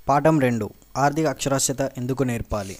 పాఠం రెండు ఆర్థిక అక్షరాస్యత ఎందుకు నేర్పాలి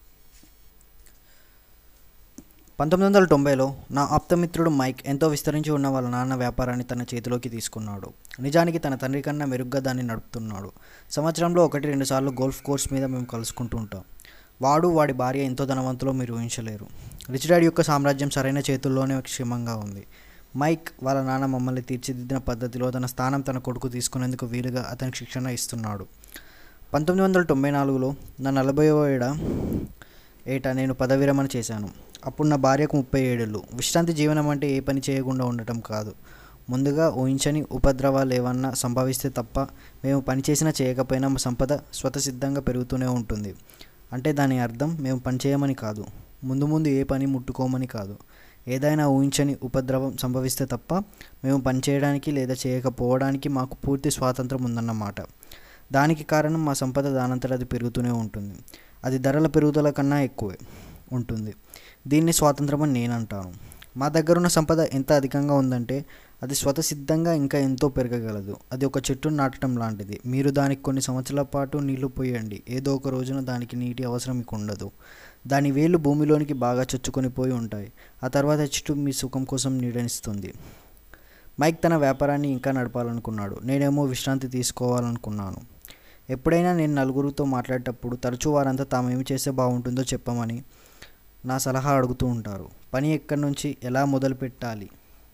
పంతొమ్మిది వందల తొంభైలో నా ఆప్తమిత్రుడు మైక్ ఎంతో విస్తరించి ఉన్న వాళ్ళ నాన్న వ్యాపారాన్ని తన చేతిలోకి తీసుకున్నాడు నిజానికి తన తండ్రి కన్నా మెరుగ్గా దాన్ని నడుపుతున్నాడు సంవత్సరంలో ఒకటి రెండు సార్లు గోల్ఫ్ కోర్స్ మీద మేము కలుసుకుంటూ ఉంటాం వాడు వాడి భార్య ఎంతో ధనవంతులో మీరు ఊహించలేరు రిచ్ డాడ్ యొక్క సామ్రాజ్యం సరైన చేతుల్లోనే క్షేమంగా ఉంది మైక్ వాళ్ళ నాన్న మమ్మల్ని తీర్చిదిద్దిన పద్ధతిలో తన స్థానం తన కొడుకు తీసుకునేందుకు వీలుగా అతనికి శిక్షణ ఇస్తున్నాడు పంతొమ్మిది వందల తొంభై నాలుగులో నా నలభైవ ఏడ ఏట నేను పదవి విరమణ చేశాను అప్పుడు నా భార్యకు ముప్పై ఏడేళ్ళు విశ్రాంతి జీవనం అంటే ఏ పని చేయకుండా ఉండటం కాదు ముందుగా ఊహించని ఉపద్రవాలు ఏమన్నా సంభవిస్తే తప్ప మేము పని చేసినా చేయకపోయినా మా సంపద స్వతసిద్ధంగా పెరుగుతూనే ఉంటుంది అంటే దాని అర్థం మేము పని చేయమని కాదు ముందు ముందు ఏ పని ముట్టుకోమని కాదు ఏదైనా ఊహించని ఉపద్రవం సంభవిస్తే తప్ప మేము పని చేయడానికి లేదా చేయకపోవడానికి మాకు పూర్తి స్వాతంత్రం ఉందన్నమాట దానికి కారణం మా సంపద దానంతట అది పెరుగుతూనే ఉంటుంది అది ధరల పెరుగుదల కన్నా ఎక్కువే ఉంటుంది దీన్ని స్వాతంత్రం అని నేను అంటాను మా దగ్గర ఉన్న సంపద ఎంత అధికంగా ఉందంటే అది స్వతసిద్ధంగా ఇంకా ఎంతో పెరగగలదు అది ఒక చెట్టును నాటడం లాంటిది మీరు దానికి కొన్ని సంవత్సరాల పాటు నీళ్లు పోయండి ఏదో ఒక రోజున దానికి నీటి అవసరం మీకు ఉండదు దాని వేళ్ళు భూమిలోనికి బాగా చొచ్చుకొని పోయి ఉంటాయి ఆ తర్వాత చెట్టు మీ సుఖం కోసం నీడనిస్తుంది మైక్ తన వ్యాపారాన్ని ఇంకా నడపాలనుకున్నాడు నేనేమో విశ్రాంతి తీసుకోవాలనుకున్నాను ఎప్పుడైనా నేను నలుగురితో మాట్లాడేటప్పుడు తరచూ వారంతా తామేమి చేస్తే బాగుంటుందో చెప్పమని నా సలహా అడుగుతూ ఉంటారు పని ఎక్కడి నుంచి ఎలా మొదలు పెట్టాలి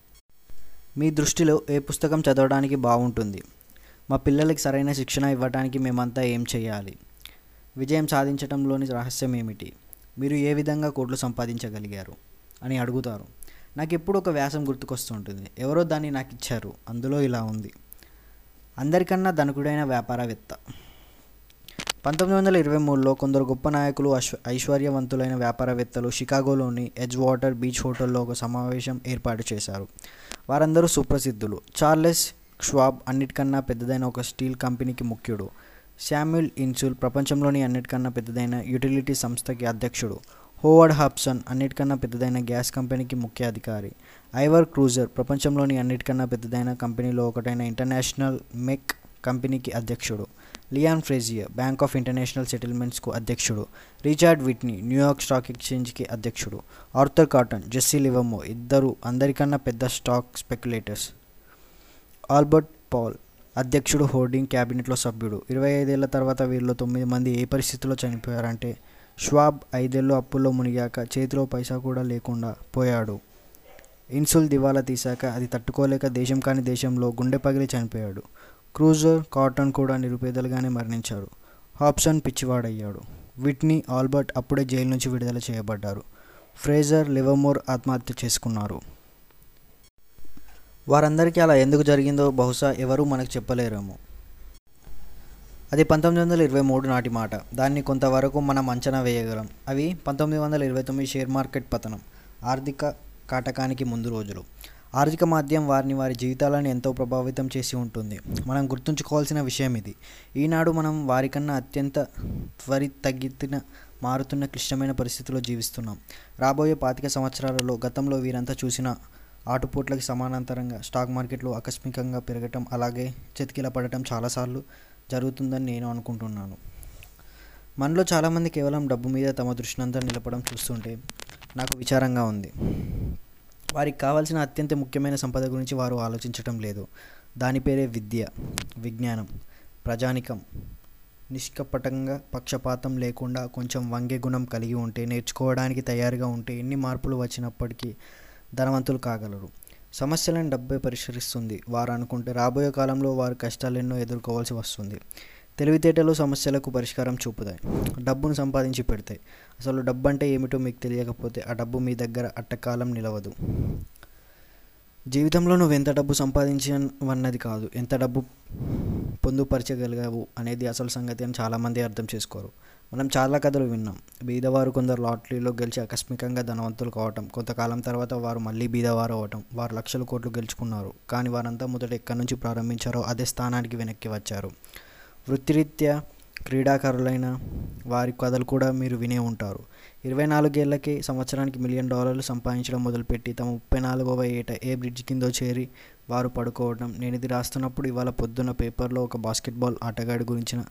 మీ దృష్టిలో ఏ పుస్తకం చదవడానికి బాగుంటుంది మా పిల్లలకి సరైన శిక్షణ ఇవ్వడానికి మేమంతా ఏం చేయాలి విజయం సాధించడంలోని రహస్యం ఏమిటి మీరు ఏ విధంగా కోట్లు సంపాదించగలిగారు అని అడుగుతారు నాకు ఎప్పుడు ఒక వ్యాసం గుర్తుకొస్తుంటుంది ఎవరో దాన్ని నాకు ఇచ్చారు అందులో ఇలా ఉంది అందరికన్నా ధనకుడైన వ్యాపారవేత్త పంతొమ్మిది వందల ఇరవై మూడులో కొందరు గొప్ప నాయకులు అశ్వ ఐశ్వర్యవంతులైన వ్యాపారవేత్తలు షికాగోలోని ఎడ్జ్ వాటర్ బీచ్ హోటల్లో ఒక సమావేశం ఏర్పాటు చేశారు వారందరూ సుప్రసిద్ధులు చార్లెస్ ష్వాబ్ అన్నిటికన్నా పెద్దదైన ఒక స్టీల్ కంపెనీకి ముఖ్యుడు శామ్యుల్ ఇన్సుల్ ప్రపంచంలోని అన్నిటికన్నా పెద్దదైన యుటిలిటీ సంస్థకి అధ్యక్షుడు హోవర్డ్ హాబ్సన్ అన్నిటికన్నా పెద్దదైన గ్యాస్ కంపెనీకి ముఖ్య అధికారి ఐవర్ క్రూజర్ ప్రపంచంలోని అన్నిటికన్నా పెద్దదైన కంపెనీలో ఒకటైన ఇంటర్నేషనల్ మెక్ కంపెనీకి అధ్యక్షుడు Leon Fraser bank of international సెటిల్మెంట్స్కు అధ్యక్షుడు రిచార్డ్ విట్నీ న్యూయార్క్ స్టాక్ ఎక్స్చేంజ్కి అధ్యక్షుడు ఆర్థర్ కాటన్ జెస్సీ లివమో ఇద్దరు అందరికన్నా పెద్ద స్టాక్ స్పెక్యులేటర్స్ ఆల్బర్ట్ పాల్ అధ్యక్షుడు హోర్డింగ్ క్యాబినెట్లో సభ్యుడు ఇరవై ఐదేళ్ల తర్వాత వీరిలో తొమ్మిది మంది ఏ పరిస్థితిలో చనిపోయారంటే ష్వాబ్ ఐదేళ్ళు అప్పుల్లో మునిగాక చేతిలో పైసా కూడా లేకుండా పోయాడు ఇన్సుల్ దివాలా తీశాక అది తట్టుకోలేక దేశం కాని దేశంలో గుండె పగిలి చనిపోయాడు క్రూజర్ కాటన్ కూడా నిరుపేదలుగానే మరణించాడు హాబ్సన్ పిచ్చివాడయ్యాడు విట్నీ ఆల్బర్ట్ అప్పుడే జైలు నుంచి విడుదల చేయబడ్డారు ఫ్రేజర్ లివమోర్ ఆత్మహత్య చేసుకున్నారు వారందరికీ అలా ఎందుకు జరిగిందో బహుశా ఎవరూ మనకు చెప్పలేరేమో అది పంతొమ్మిది వందల ఇరవై మూడు నాటి మాట దాన్ని కొంతవరకు మనం అంచనా వేయగలం అవి పంతొమ్మిది వందల ఇరవై తొమ్మిది షేర్ మార్కెట్ పతనం ఆర్థిక కాటకానికి ముందు రోజులు ఆర్థిక మాధ్యం వారిని వారి జీవితాలను ఎంతో ప్రభావితం చేసి ఉంటుంది మనం గుర్తుంచుకోవాల్సిన విషయం ఇది ఈనాడు మనం వారికన్నా అత్యంత త్వరితగిన మారుతున్న క్లిష్టమైన పరిస్థితుల్లో జీవిస్తున్నాం రాబోయే పాతిక సంవత్సరాలలో గతంలో వీరంతా చూసిన ఆటుపోట్లకి సమానాంతరంగా స్టాక్ మార్కెట్లో ఆకస్మికంగా పెరగటం అలాగే చెతికిల పడటం చాలాసార్లు జరుగుతుందని నేను అనుకుంటున్నాను మనలో చాలామంది కేవలం డబ్బు మీద తమ దృష్టినంతా నిలపడం చూస్తుంటే నాకు విచారంగా ఉంది వారికి కావాల్సిన అత్యంత ముఖ్యమైన సంపద గురించి వారు ఆలోచించటం లేదు దాని పేరే విద్య విజ్ఞానం ప్రజానికం నిష్కపటంగా పక్షపాతం లేకుండా కొంచెం వంగే గుణం కలిగి ఉంటే నేర్చుకోవడానికి తయారుగా ఉంటే ఎన్ని మార్పులు వచ్చినప్పటికీ ధనవంతులు కాగలరు సమస్యలను డబ్బే పరిష్కరిస్తుంది వారు అనుకుంటే రాబోయే కాలంలో వారు కష్టాలెన్నో ఎదుర్కోవాల్సి వస్తుంది తెలివితేటలు సమస్యలకు పరిష్కారం చూపుతాయి డబ్బును సంపాదించి పెడతాయి అసలు డబ్బు అంటే ఏమిటో మీకు తెలియకపోతే ఆ డబ్బు మీ దగ్గర అట్టకాలం నిలవదు జీవితంలో నువ్వు ఎంత డబ్బు సంపాదించవన్నది కాదు ఎంత డబ్బు పొందుపరచగలిగావు అనేది అసలు సంగతి అని చాలామంది అర్థం చేసుకోరు మనం చాలా కథలు విన్నాం బీదవారు కొందరు లాటరీలో గెలిచి ఆకస్మికంగా ధనవంతులు కావటం కొంతకాలం తర్వాత వారు మళ్ళీ బీదవారు అవ్వటం వారు లక్షల కోట్లు గెలుచుకున్నారు కానీ వారంతా మొదట ఎక్కడి నుంచి ప్రారంభించారో అదే స్థానానికి వెనక్కి వచ్చారు వృత్తిరీత్యా క్రీడాకారులైన వారి కథలు కూడా మీరు వినే ఉంటారు ఇరవై నాలుగేళ్లకే సంవత్సరానికి మిలియన్ డాలర్లు సంపాదించడం మొదలుపెట్టి తమ ముప్పై నాలుగవ ఏట ఏ బ్రిడ్జ్ కిందో చేరి వారు పడుకోవడం నేను ఇది రాస్తున్నప్పుడు ఇవాళ పొద్దున్న పేపర్లో ఒక బాస్కెట్బాల్ ఆటగాడి గురించిన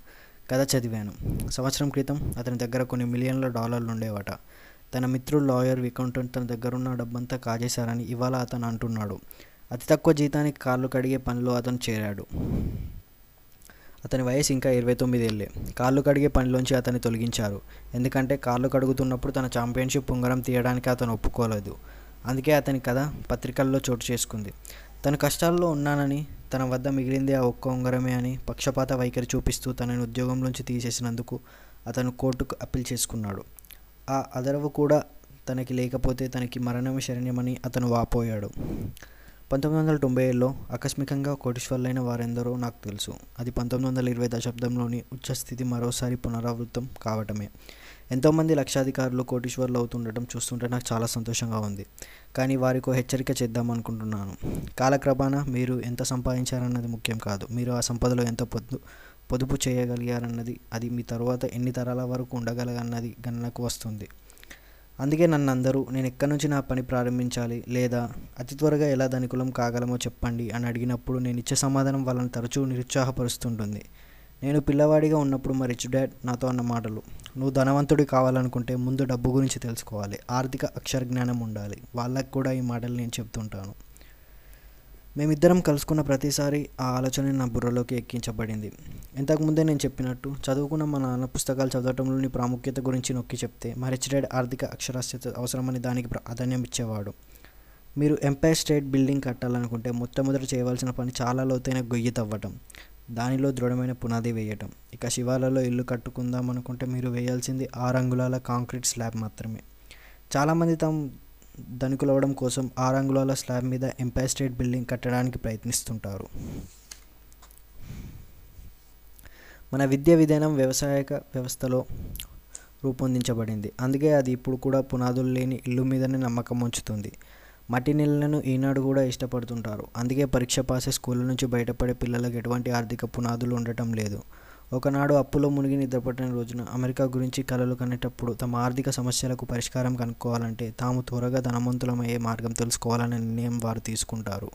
కథ చదివాను సంవత్సరం క్రితం అతని దగ్గర కొన్ని మిలియన్ల డాలర్లు ఉండేవట తన మిత్రుడు లాయర్ అకౌంటెంట్ తన దగ్గరున్న డబ్బంతా కాజేశారని ఇవాళ అతను అంటున్నాడు అతి తక్కువ జీతానికి కార్లు కడిగే పనిలో అతను చేరాడు అతని వయసు ఇంకా ఇరవై తొమ్మిది ఏళ్ళే కాళ్ళు కడిగే పనిలోంచి అతన్ని తొలగించారు ఎందుకంటే కాళ్ళు కడుగుతున్నప్పుడు తన ఛాంపియన్షిప్ ఉంగరం తీయడానికి అతను ఒప్పుకోలేదు అందుకే అతని కథ పత్రికల్లో చోటు చేసుకుంది తను కష్టాల్లో ఉన్నానని తన వద్ద మిగిలింది ఆ ఒక్క ఉంగరమే అని పక్షపాత వైఖరి చూపిస్తూ తనని ఉద్యోగంలోంచి తీసేసినందుకు అతను కోర్టుకు అప్పీల్ చేసుకున్నాడు ఆ అదరవు కూడా తనకి లేకపోతే తనకి మరణమే శరణ్యమని అతను వాపోయాడు పంతొమ్మిది వందల తొంభై ఏడులో ఆకస్మికంగా కోటీశ్వర్లైన వారెందరో నాకు తెలుసు అది పంతొమ్మిది వందల ఇరవై దశాబ్దంలోని ఉచ్చస్థితి మరోసారి పునరావృతం కావటమే ఎంతోమంది లక్షాధికారులు కోటీశ్వర్లు అవుతుండటం చూస్తుంటే నాకు చాలా సంతోషంగా ఉంది కానీ వారికో హెచ్చరిక చేద్దామనుకుంటున్నాను కాలక్రమాన మీరు ఎంత సంపాదించారన్నది ముఖ్యం కాదు మీరు ఆ సంపదలో ఎంత పొద్దు పొదుపు చేయగలిగారన్నది అది మీ తరువాత ఎన్ని తరాల వరకు ఉండగలగన్నది గణనకు వస్తుంది అందుకే నన్ను అందరూ నేను ఎక్కడి నుంచి నా పని ప్రారంభించాలి లేదా అతి త్వరగా ఎలా ధనికులం కాగలమో చెప్పండి అని అడిగినప్పుడు నేను ఇచ్చే సమాధానం వాళ్ళని తరచూ నిరుత్సాహపరుస్తుంటుంది నేను పిల్లవాడిగా ఉన్నప్పుడు మా రిచ్ డాడ్ నాతో అన్న మాటలు నువ్వు ధనవంతుడి కావాలనుకుంటే ముందు డబ్బు గురించి తెలుసుకోవాలి ఆర్థిక అక్షర జ్ఞానం ఉండాలి వాళ్ళకి కూడా ఈ మాటలు నేను చెప్తుంటాను మేమిద్దరం కలుసుకున్న ప్రతిసారి ఆ ఆలోచన నా బుర్రలోకి ఎక్కించబడింది ఇంతకుముందే నేను చెప్పినట్టు చదువుకున్న మా నాన్న పుస్తకాలు చదవటంలోని ప్రాముఖ్యత గురించి నొక్కి చెప్తే మా రిచ్ డాడ్ ఆర్థిక అక్షరాస్యత అవసరమని దానికి ప్రాధాన్యం ఇచ్చేవాడు మీరు ఎంపైర్ స్టేట్ బిల్డింగ్ కట్టాలనుకుంటే మొట్టమొదట చేయవలసిన పని చాలా లోతైన గొయ్యి తవ్వటం దానిలో దృఢమైన పునాది వేయటం ఇక శివాలలో ఇల్లు కట్టుకుందాం అనుకుంటే మీరు వేయాల్సింది ఆరు అంగుళాల కాంక్రీట్ స్లాబ్ మాత్రమే చాలామంది తాము ధనికులవడం కోసం ఆరు అంగుళాల స్లాబ్ మీద ఎంపైర్ స్టేట్ బిల్డింగ్ కట్టడానికి ప్రయత్నిస్తుంటారు మన విద్య విధానం వ్యవసాయక వ్యవస్థలో రూపొందించబడింది అందుకే అది ఇప్పుడు కూడా పునాదులు లేని ఇల్లు మీదనే నమ్మకం ఉంచుతుంది మట్టి నీళ్ళను ఈనాడు కూడా ఇష్టపడుతుంటారు అందుకే పరీక్ష పాసే స్కూళ్ళ నుంచి బయటపడే పిల్లలకు ఎటువంటి ఆర్థిక పునాదులు ఉండటం లేదు ఒకనాడు అప్పులో మునిగి నిద్రపట్టిన రోజున అమెరికా గురించి కలలు కనేటప్పుడు తమ ఆర్థిక సమస్యలకు పరిష్కారం కనుక్కోవాలంటే తాము త్వరగా ధనవంతులమయ్యే మార్గం తెలుసుకోవాలనే నిర్ణయం వారు తీసుకుంటారు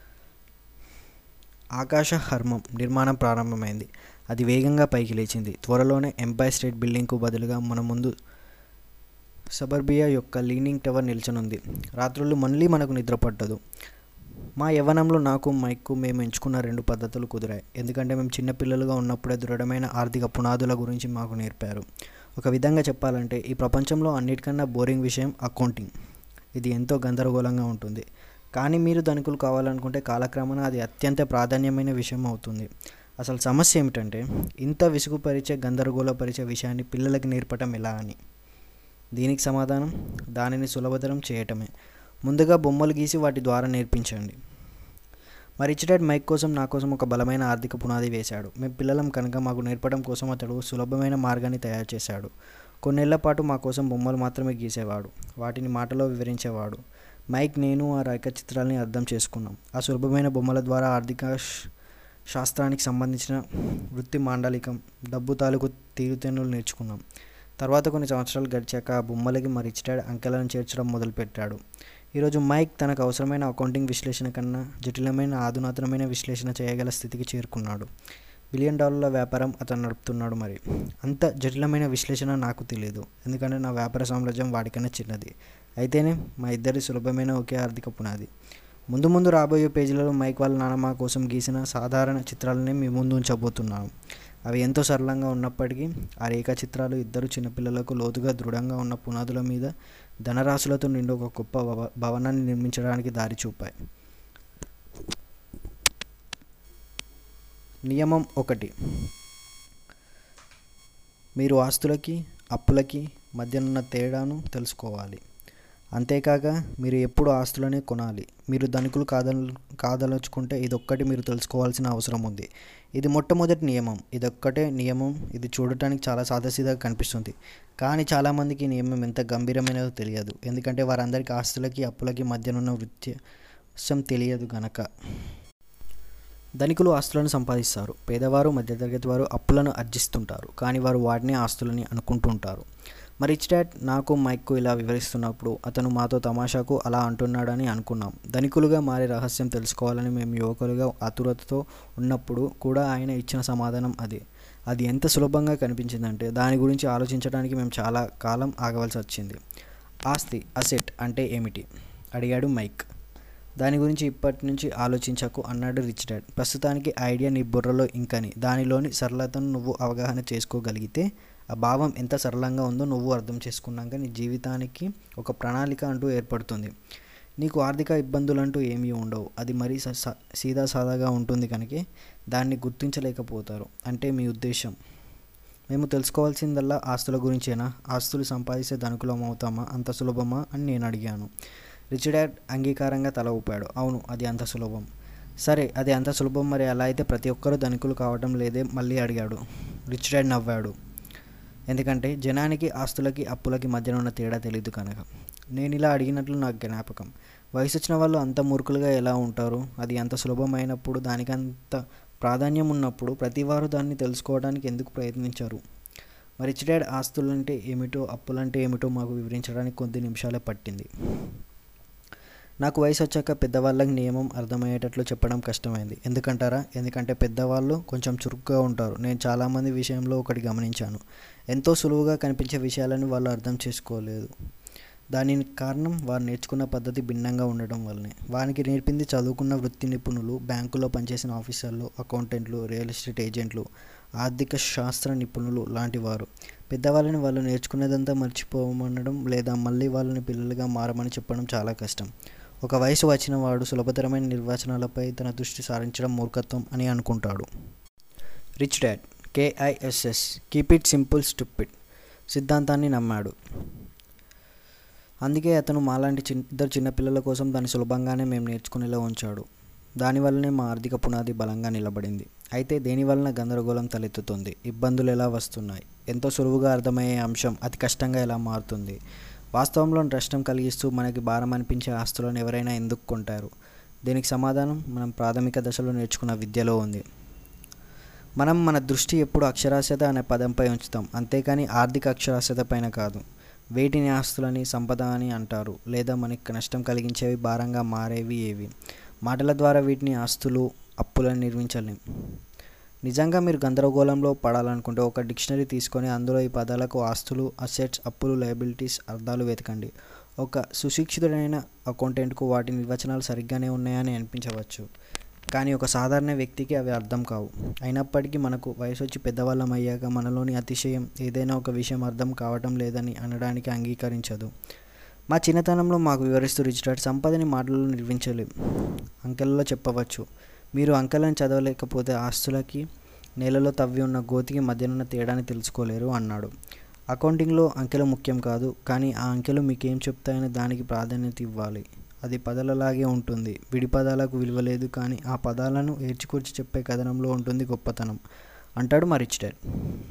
ఆకాశ హర్మం నిర్మాణం ప్రారంభమైంది అది వేగంగా పైకి లేచింది త్వరలోనే ఎంపైర్ స్టేట్ బిల్డింగ్కు బదులుగా మన ముందు సబర్బియా యొక్క లీనింగ్ టవర్ నిల్చనుంది రాత్రులు మళ్ళీ మనకు నిద్ర పట్టదు మా యవ్వనంలో నాకు మైక్కు మేము ఎంచుకున్న రెండు పద్ధతులు కుదిరాయి ఎందుకంటే మేము చిన్నపిల్లలుగా ఉన్నప్పుడే దృఢమైన ఆర్థిక పునాదుల గురించి మాకు నేర్పారు ఒక విధంగా చెప్పాలంటే ఈ ప్రపంచంలో అన్నిటికన్నా బోరింగ్ విషయం అకౌంటింగ్ ఇది ఎంతో గందరగోళంగా ఉంటుంది కానీ మీరు ధనికులు కావాలనుకుంటే కాలక్రమేణా అది అత్యంత ప్రాధాన్యమైన విషయం అవుతుంది అసలు సమస్య ఏమిటంటే ఇంత విసుగుపరిచే గందరగోళపరిచే విషయాన్ని పిల్లలకి నేర్పటం ఎలా అని దీనికి సమాధానం దానిని సులభతరం చేయటమే ముందుగా బొమ్మలు గీసి వాటి ద్వారా నేర్పించండి మరి రిచ్ డాడ్ మైక్ కోసం నా కోసం ఒక బలమైన ఆర్థిక పునాది వేశాడు మేము పిల్లలం కనుక మాకు నేర్పడం కోసం అతడు సులభమైన మార్గాన్ని తయారు చేశాడు కొన్నేళ్ల పాటు మా కోసం బొమ్మలు మాత్రమే గీసేవాడు వాటిని మాటలో వివరించేవాడు మైక్ నేను ఆ రేఖ చిత్రాలని అర్థం చేసుకున్నాం ఆ సులభమైన బొమ్మల ద్వారా ఆర్థిక శ్- శాస్త్రానికి సంబంధించిన వృత్తి మాండలికం డబ్బు తాలూకు తీరుతెన్నులు నేర్చుకున్నాం తర్వాత కొన్ని సంవత్సరాలు గడిచాక ఆ బొమ్మలకి మా రిచ్ డాడ్ అంకెలను చేర్చడం మొదలుపెట్టాడు ఈరోజు మైక్ తనకు అవసరమైన అకౌంటింగ్ విశ్లేషణ కన్నా జటిలమైన ఆధునాతనమైన విశ్లేషణ చేయగల స్థితికి చేరుకున్నాడు బిలియన్ డాలర్ల వ్యాపారం అతను నడుపుతున్నాడు మరి అంత జటిలమైన విశ్లేషణ నాకు తెలియదు ఎందుకంటే నా వ్యాపార సామ్రాజ్యం వాడికన్నా చిన్నది అయితేనే మా ఇద్దరి సులభమైన ఒకే ఆర్థిక పునాది ముందు ముందు రాబోయే పేజీలలో మైక్ వాళ్ళ నాన్నమ్మ కోసం గీసిన సాధారణ చిత్రాలనే మీ ముందు ఉంచబోతున్నాను అవి ఎంతో సరళంగా ఉన్నప్పటికీ ఆ రేఖా చిత్రాలు ఇద్దరు చిన్నపిల్లలకు లోతుగా దృఢంగా ఉన్న పునాదుల మీద ధనరాశులతో నిండి ఒక గొప్ప భవ- భవనాన్ని నిర్మించడానికి దారి చూపాయి నియమం ఒకటి మీరు ఆస్తులకి అప్పులకి మధ్యనున్న తేడాను తెలుసుకోవాలి అంతేకాక మీరు ఎప్పుడు ఆస్తులనే కొనాలి మీరు ధనికులు కాదల్ కాదలుచుకుంటే ఇదొక్కటి మీరు తెలుసుకోవాల్సిన అవసరం ఉంది ఇది మొట్టమొదటి నియమం ఇదొక్కటే నియమం ఇది చూడటానికి చాలా సాదాసీదాగా కనిపిస్తుంది కానీ చాలామందికి ఈ నియమం ఎంత గంభీరమైనదో తెలియదు ఎందుకంటే వారందరికీ ఆస్తులకి అప్పులకి మధ్యనున్న వ్యత్యాసం తెలియదు గనక ధనికులు ఆస్తులను సంపాదిస్తారు పేదవారు మధ్యతరగతి వారు అప్పులను ఆర్జిస్తుంటారు కానీ వారు వాటిని ఆస్తులని అనుకుంటుంటారు మరి రిచ్ డాడ్ నాకు మైక్కు ఇలా వివరిస్తున్నప్పుడు అతను మాతో తమాషాకు అలా అంటున్నాడని అనుకున్నాం ధనికులుగా మారే రహస్యం తెలుసుకోవాలని మేము యువకులుగా ఆతురతతో ఉన్నప్పుడు కూడా ఆయన ఇచ్చిన సమాధానం అదే అది ఎంత సులభంగా కనిపించిందంటే దాని గురించి ఆలోచించడానికి మేము చాలా కాలం ఆగవలసి వచ్చింది ఆస్తి అసెట్ అంటే ఏమిటి అడిగాడు మైక్ దాని గురించి ఇప్పటి నుంచి ఆలోచించకు అన్నాడు రిచ్ డాడ్ ప్రస్తుతానికి ఐడియా నీ బుర్రలో ఇంకని దానిలోని సరళతను నువ్వు అవగాహన చేసుకోగలిగితే ఆ భావం ఎంత సరళంగా ఉందో నువ్వు అర్థం చేసుకున్నాక నీ జీవితానికి ఒక ప్రణాళిక అంటూ ఏర్పడుతుంది నీకు ఆర్థిక ఇబ్బందులు అంటూ ఏమీ ఉండవు అది మరీ స- స- సీదా సాదాగా ఉంటుంది కనుక దాన్ని గుర్తించలేకపోతారు అంటే మీ ఉద్దేశం మేము తెలుసుకోవాల్సిందల్లా ఆస్తుల గురించేనా ఆస్తులు సంపాదిస్తే ధనుకులం అవుతామా అంత సులభమా అని నేను అడిగాను రిచ్ డాడ్ అంగీకారంగా తల ఊపాడు అవును అది అంత సులభం సరే అది అంత సులభం మరి అలా అయితే ప్రతి ఒక్కరూ ధనికులు కావడం లేదే మళ్ళీ అడిగాడు రిచ్ డాడ్ నవ్వాడు ఎందుకంటే జనానికి ఆస్తులకి అప్పులకి మధ్యన ఉన్న తేడా తెలియదు కనుక నేను ఇలా అడిగినట్లు నాకు జ్ఞాపకం వయసు వచ్చిన వాళ్ళు అంత మూర్ఖులుగా ఎలా ఉంటారు అది అంత సులభమైనప్పుడు దానికి అంత ప్రాధాన్యం ఉన్నప్పుడు ప్రతి వారు దాన్ని తెలుసుకోవడానికి ఎందుకు ప్రయత్నించారు మరి రిచ్ డాడ్ ఆస్తులంటే ఏమిటో అప్పులంటే ఏమిటో మాకు వివరించడానికి కొద్ది నిమిషాలే పట్టింది నాకు వయసు వచ్చాక పెద్దవాళ్ళకి నియమం అర్థమయ్యేటట్లు చెప్పడం కష్టమైంది ఎందుకంటారా ఎందుకంటే పెద్దవాళ్ళు కొంచెం చురుగ్గా ఉంటారు నేను చాలామంది విషయంలో ఒకటి గమనించాను ఎంతో సులువుగా కనిపించే విషయాలను వాళ్ళు అర్థం చేసుకోలేదు దానికి కారణం వారు నేర్చుకున్న పద్ధతి భిన్నంగా ఉండడం వల్లనే వారికి నేర్పింది చదువుకున్న వృత్తి నిపుణులు బ్యాంకులో పనిచేసిన ఆఫీసర్లు అకౌంటెంట్లు రియల్ ఎస్టేట్ ఏజెంట్లు ఆర్థిక శాస్త్ర నిపుణులు లాంటి వారు పెద్దవాళ్ళని వాళ్ళు నేర్చుకునేదంతా మర్చిపోమనడం లేదా మళ్ళీ వాళ్ళని పిల్లలుగా మారమని చెప్పడం చాలా కష్టం ఒక వయసు వచ్చిన వాడు సులభతరమైన నిర్వచనాలపై తన దృష్టి సారించడం మూర్ఖత్వం అని అనుకుంటాడు rich dad KISS keep it simple stupid సిద్ధాంతాన్ని నమ్మాడు అందుకే అతను మాలాంటి చిన్న ఇద్దరు చిన్నపిల్లల కోసం దాన్ని సులభంగానే మేము నేర్చుకునేలా ఉంచాడు దానివల్లనే మా ఆర్థిక పునాది బలంగా నిలబడింది అయితే దేని వలన గందరగోళం తలెత్తుతుంది ఇబ్బందులు ఎలా వస్తున్నాయి ఎంతో సులువుగా అర్థమయ్యే అంశం అతి కష్టంగా ఎలా మారుతుంది వాస్తవంలో నష్టం కలిగిస్తూ మనకి భారం అనిపించే ఆస్తులను ఎవరైనా ఎందుకు కొంటారు దీనికి సమాధానం మనం ప్రాథమిక దశలో నేర్చుకున్న విద్యలో ఉంది మనం మన దృష్టి ఎప్పుడు అక్షరాస్యత అనే పదంపై ఉంచుతాం అంతేకాని ఆర్థిక అక్షరాస్యత పైన కాదు వేటిని ఆస్తులని సంపద అని అంటారు లేదా మనకి నష్టం కలిగించేవి భారంగా మారేవి ఏవి మాటల ద్వారా వీటిని ఆస్తులు అప్పులను నిర్మించలేం నిజంగా మీరు గందరగోళంలో పడాలనుకుంటే ఒక డిక్షనరీ తీసుకొని అందులో ఈ పదాలకు ఆస్తులు అసెట్స్ అప్పులు లయబిలిటీస్ అర్థాలు వెతకండి ఒక సుశిక్షితుడైన అకౌంటెంట్కు వాటి నిర్వచనాలు సరిగ్గానే ఉన్నాయని అనిపించవచ్చు కానీ ఒక సాధారణ వ్యక్తికి అవి అర్థం కావు అయినప్పటికీ మనకు వయసు వచ్చి పెద్దవాళ్ళం అయ్యాక మనలోని అతిశయం ఏదైనా ఒక విషయం అర్థం కావటం లేదని అనడానికి అంగీకరించదు మా చిన్నతనంలో మాకు వివరిస్తూ రిచ్ డాడ్ సంపదని మాటలలో నిర్మించలేం అంకెలలో చెప్పవచ్చు మీరు అంకెలను చదవలేకపోతే ఆస్తులకి నేలలో తవ్వి ఉన్న గోతికి మధ్యనున్న తేడాని తెలుసుకోలేరు అన్నాడు అకౌంటింగ్లో అంకెలు ముఖ్యం కాదు కానీ ఆ అంకెలు మీకేం చెప్తాయని దానికి ప్రాధాన్యత ఇవ్వాలి అది పదాలలాగే ఉంటుంది విడి పదాలకు విలువ లేదు కానీ ఆ పదాలను ఏర్చికూర్చి చెప్పే కథనంలో ఉంటుంది గొప్పతనం అంటాడు మా రిచ్ డాడ్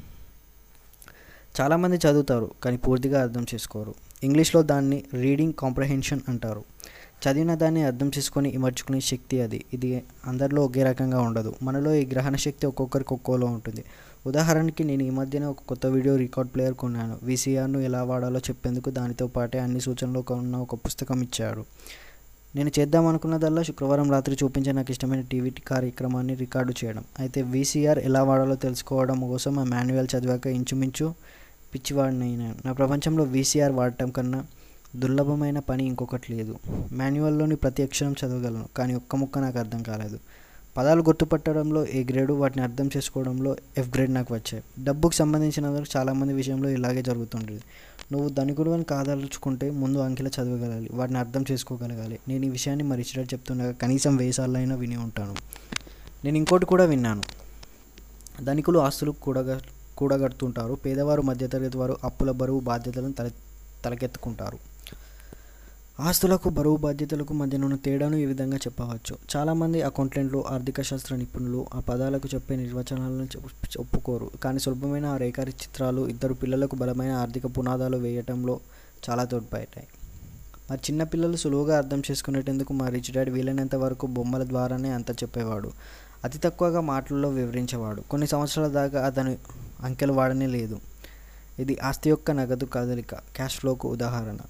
చాలామంది చదువుతారు కానీ పూర్తిగా అర్థం చేసుకోరు ఇంగ్లీష్లో దాన్ని రీడింగ్ కాంప్రహెన్షన్ అంటారు చదివిన దాన్ని అర్థం చేసుకొని ఇమర్చుకునే శక్తి అది ఇది అందరిలో ఒకే రకంగా ఉండదు మనలో ఈ గ్రహణ శక్తి ఒక్కొక్కరికి ఒక్కోలో ఉంటుంది ఉదాహరణకి నేను ఈ మధ్యన ఒక కొత్త వీడియో రికార్డ్ ప్లేయర్ కొన్నాను వీసీఆర్ను ఎలా వాడాలో చెప్పేందుకు దానితో పాటే అన్ని సూచనలు ఉన్న ఒక పుస్తకం ఇచ్చాడు నేను చేద్దాం అనుకున్నదల్లా శుక్రవారం రాత్రి చూపించే నాకు ఇష్టమైన టీవీ కార్యక్రమాన్ని రికార్డు చేయడం అయితే వీసీఆర్ ఎలా వాడాలో తెలుసుకోవడం కోసం ఆ మాన్యువల్ చదివాక ఇంచుమించు పిచ్చివాడిని అయినాను నా ప్రపంచంలో వీసీఆర్ వాడటం కన్నా దుర్లభమైన పని ఇంకొకటి లేదు మాన్యువల్లోని ప్రతి అక్షరం చదవగలను కానీ ఒక్క ముక్క నాకు అర్థం కాలేదు పదాలు గుర్తుపట్టడంలో ఏ గ్రేడు వాటిని అర్థం చేసుకోవడంలో ఎఫ్ గ్రేడ్ నాకు వచ్చాయి డబ్బుకు సంబంధించిన చాలామంది విషయంలో ఇలాగే జరుగుతుంటుంది నువ్వు ధనికుడు అని కాదలుచుకుంటే ముందు అంకెల చదవగలగాలి వాటిని అర్థం చేసుకోగలగాలి నేను ఈ విషయాన్ని మరి ఇచ్చినట్టు చెప్తుండగా కనీసం వెయ్యి సార్లు అయినా విని ఉంటాను నేను ఇంకోటి కూడా విన్నాను ధనికులు ఆస్తులు కూడగ కూడగడుతుంటారు పేదవారు మధ్యతరగతి వారు అప్పుల బరువు బాధ్యతలను తల తలకెత్తుకుంటారు ఆస్తులకు బరువు బాధ్యతలకు మధ్యన ఉన్న తేడాను ఈ విధంగా చెప్పవచ్చు చాలామంది అకౌంటెంట్లు ఆర్థిక శాస్త్ర నిపుణులు ఆ పదాలకు చెప్పే నిర్వచనాలను చెప్- ఒప్పుకోరు కానీ సులభమైన ఆ రేఖారి చిత్రాలు ఇద్దరు పిల్లలకు బలమైన ఆర్థిక పునాదాలు వేయటంలో చాలా తోడ్పడ్డాయి మరి చిన్నపిల్లలు సులువుగా అర్థం చేసుకునేటందుకు మా రిచ్ డాడ్ వీలైనంత వరకు బొమ్మల ద్వారానే అంత చెప్పేవాడు అతి తక్కువగా మాటల్లో వివరించేవాడు కొన్ని సంవత్సరాల దాకా అతను అంకెలు వాడనే లేదు ఇది ఆస్తి యొక్క నగదు కదలిక క్యాష్ ఫ్లోకు ఉదాహరణ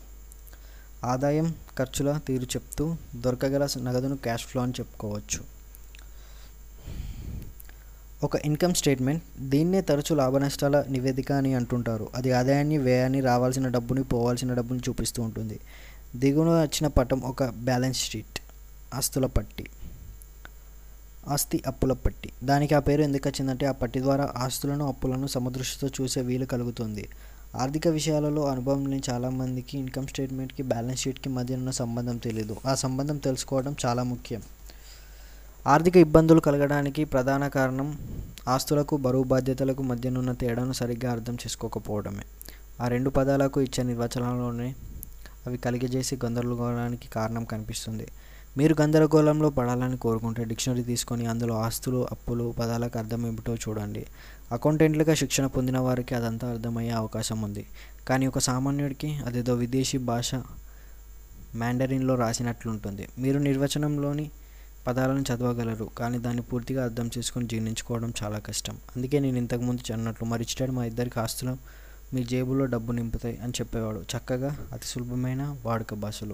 ఆదాయం ఖర్చుల తీరు చెప్తూ దొరకగల నగదును క్యాష్ ఫ్లో అని చెప్పుకోవచ్చు ఒక ఇన్కమ్ స్టేట్మెంట్ దీన్నే తరచూ లాభనష్టాల నివేదిక అని అంటుంటారు అది ఆదాయాన్ని వ్యయాన్ని రావాల్సిన డబ్బుని పోవాల్సిన డబ్బుని చూపిస్తూ ఉంటుంది దిగువన వచ్చిన పటం ఒక బ్యాలెన్స్ షీట్ ఆస్తుల పట్టి ఆస్తి అప్పుల పట్టి దానికి ఆ పేరు ఎందుకు వచ్చిందంటే ఆ పట్టి ద్వారా ఆస్తులను అప్పులను సమదృష్టితో చూసే వీలు కలుగుతుంది ఆర్థిక విషయాలలో అనుభవం లేని చాలామందికి ఇన్కమ్ స్టేట్మెంట్కి బ్యాలెన్స్ షీట్కి మధ్య ఉన్న సంబంధం తెలియదు ఆ సంబంధం తెలుసుకోవడం చాలా ముఖ్యం ఆర్థిక ఇబ్బందులు కలగడానికి ప్రధాన కారణం ఆస్తులకు బరువు బాధ్యతలకు మధ్యనున్న తేడాను సరిగ్గా అర్థం చేసుకోకపోవడమే ఆ రెండు పదాలకు ఇచ్చే నిర్వచనంలోనే అవి కలిగజేసి గందరగోళానికి కారణం కనిపిస్తుంది మీరు గందరగోళంలో పడాలని కోరుకుంటే డిక్షనరీ తీసుకొని అందులో ఆస్తులు అప్పులు పదాలకు అర్థం ఏమిటో చూడండి అకౌంటెంట్లుగా శిక్షణ పొందిన వారికి అదంతా అర్థమయ్యే అవకాశం ఉంది కానీ ఒక సామాన్యుడికి అదేదో విదేశీ భాష మ్యాండరిన్లో రాసినట్లుంటుంది మీరు నిర్వచనంలోని పదాలను చదవగలరు కానీ దాన్ని పూర్తిగా అర్థం చేసుకొని జీర్ణించుకోవడం చాలా కష్టం అందుకే నేను ఇంతకుముందు చెప్పినట్లు మా రిచ్ డాడ్ మా ఇద్దరికి ఆస్తులు మీ జేబులో డబ్బు నింపుతాయి అని చెప్పేవాడు చక్కగా అతి సులభమైన వాడుక భాషలో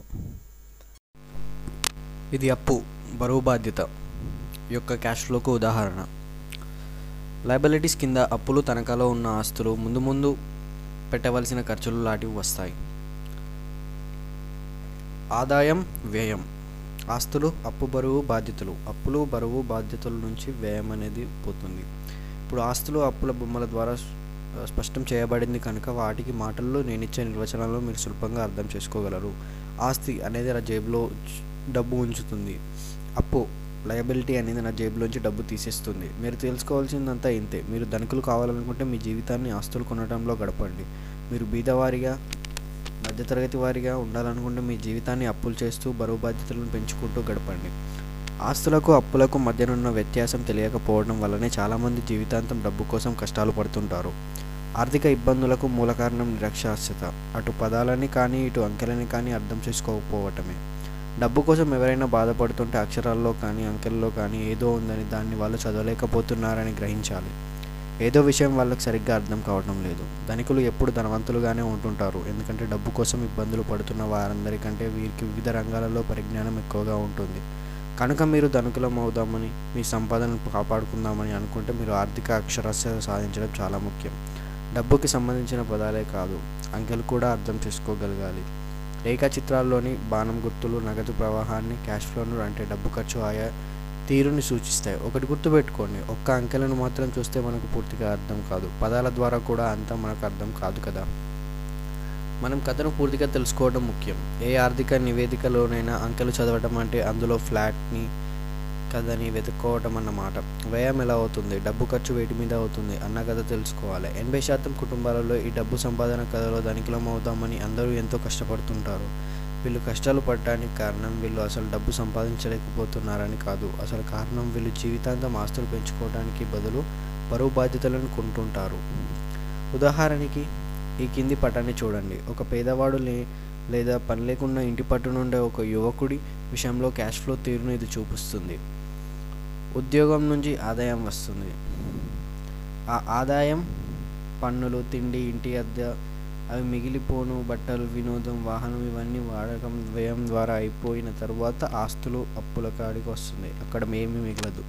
ఇది అప్పు బరువు బాధ్యత యొక్క క్యాష్ ఫ్లోకు ఉదాహరణ లయబిలిటీస్ కింద అప్పులు తనఖాలో ఉన్న ఆస్తులు ముందు ముందు పెట్టవలసిన ఖర్చులు లాంటివి వస్తాయి ఆదాయం వ్యయం ఆస్తులు అప్పు బరువు బాధ్యతలు అప్పులు బరువు బాధ్యతల నుంచి వ్యయం అనేది పోతుంది ఇప్పుడు ఆస్తులు అప్పుల బొమ్మల ద్వారా స్పష్టం చేయబడింది కనుక వాటికి మాటల్లో నేను ఇచ్చే నిర్వచనాల్లో మీరు సులభంగా అర్థం చేసుకోగలరు ఆస్తి అనేది నా జేబులో డబ్బు ఉంచుతుంది అప్పు లయబిలిటీ అనేది నా జేబులోంచి డబ్బు తీసేస్తుంది మీరు తెలుసుకోవాల్సిందంతా ఇంతే మీరు ధనికులు కావాలనుకుంటే మీ జీవితాన్ని ఆస్తులు కొనడంలో గడపండి మీరు బీదవారిగా మధ్యతరగతి వారిగా ఉండాలనుకుంటే మీ జీవితాన్ని అప్పులు చేస్తూ బరువు బాధ్యతలను పెంచుకుంటూ గడపండి ఆస్తులకు అప్పులకు మధ్యనున్న వ్యత్యాసం తెలియకపోవడం వల్లనే చాలామంది జీవితాంతం డబ్బు కోసం కష్టాలు పడుతుంటారు ఆర్థిక ఇబ్బందులకు మూల కారణం నిరక్షరాస్యత అటు పదాలని కానీ ఇటు అంకెలని కానీ అర్థం చేసుకోకపోవటమే డబ్బు కోసం ఎవరైనా బాధపడుతుంటే అక్షరాల్లో కానీ అంకెల్లో కానీ ఏదో ఉందని దాన్ని వాళ్ళు చదవలేకపోతున్నారని గ్రహించాలి ఏదో విషయం వాళ్ళకి సరిగ్గా అర్థం కావడం లేదు ధనికులు ఎప్పుడు ధనవంతులుగానే ఉంటుంటారు ఎందుకంటే డబ్బు కోసం ఇబ్బందులు పడుతున్న వారందరికంటే వీరికి వివిధ రంగాలలో పరిజ్ఞానం ఎక్కువగా ఉంటుంది కనుక మీరు ధనికులం అవుదామని మీ సంపాదనను కాపాడుకుందామని అనుకుంటే మీరు ఆర్థిక అక్షరాస్యత సాధించడం చాలా ముఖ్యం డబ్బుకి సంబంధించిన పదాలే కాదు అంకెలు కూడా అర్థం చేసుకోగలగాలి రేఖాచిత్రాల్లోని బాణం గుర్తులు నగదు ప్రవాహాన్ని క్యాష్ ఫ్లోను అంటే డబ్బు ఖర్చు ఆయా తీరుని సూచిస్తాయి ఒకటి గుర్తుపెట్టుకోండి ఒక్క అంకెలను మాత్రం చూస్తే మనకు పూర్తిగా అర్థం కాదు పదాల ద్వారా కూడా అంతా మనకు అర్థం కాదు కదా మనం కథను పూర్తిగా తెలుసుకోవడం ముఖ్యం ఏ ఆర్థిక నివేదికలోనైనా అంకెలు చదవడం అంటే అందులో ఫ్లాట్ని కథని వెతుక్కోవటం అన్నమాట వ్యయం ఎలా అవుతుంది డబ్బు ఖర్చు వేటి మీద అవుతుంది అన్న కథ తెలుసుకోవాలి ఎనభై శాతం కుటుంబాలలో ఈ డబ్బు సంపాదన కథలో ధనికులం అవుదామని అందరూ ఎంతో కష్టపడుతుంటారు వీళ్ళు కష్టాలు పడటానికి కారణం వీళ్ళు అసలు డబ్బు సంపాదించలేకపోతున్నారని కాదు అసలు కారణం వీళ్ళు జీవితాంతం ఆస్తులు పెంచుకోవడానికి బదులు బరువు బాధ్యతలను కొంటుంటారు ఉదాహరణకి ఈ కింది పటాన్ని చూడండి ఒక పేదవాడు లే లేదా పని లేకుండా ఇంటి పట్టు నుండే ఒక యువకుడి విషయంలో క్యాష్ ఫ్లో తీరును ఇది చూపిస్తుంది ఉద్యోగం నుంచి ఆదాయం వస్తుంది ఆ ఆదాయం పన్నులు తిండి ఇంటి అద్దె అవి మిగిలిపోను బట్టలు వినోదం వాహనం ఇవన్నీ వాడకం వ్యయం ద్వారా అయిపోయిన తర్వాత ఆస్తులు అప్పుల కాడికి వస్తుంది అక్కడ ఏమీ మిగలదు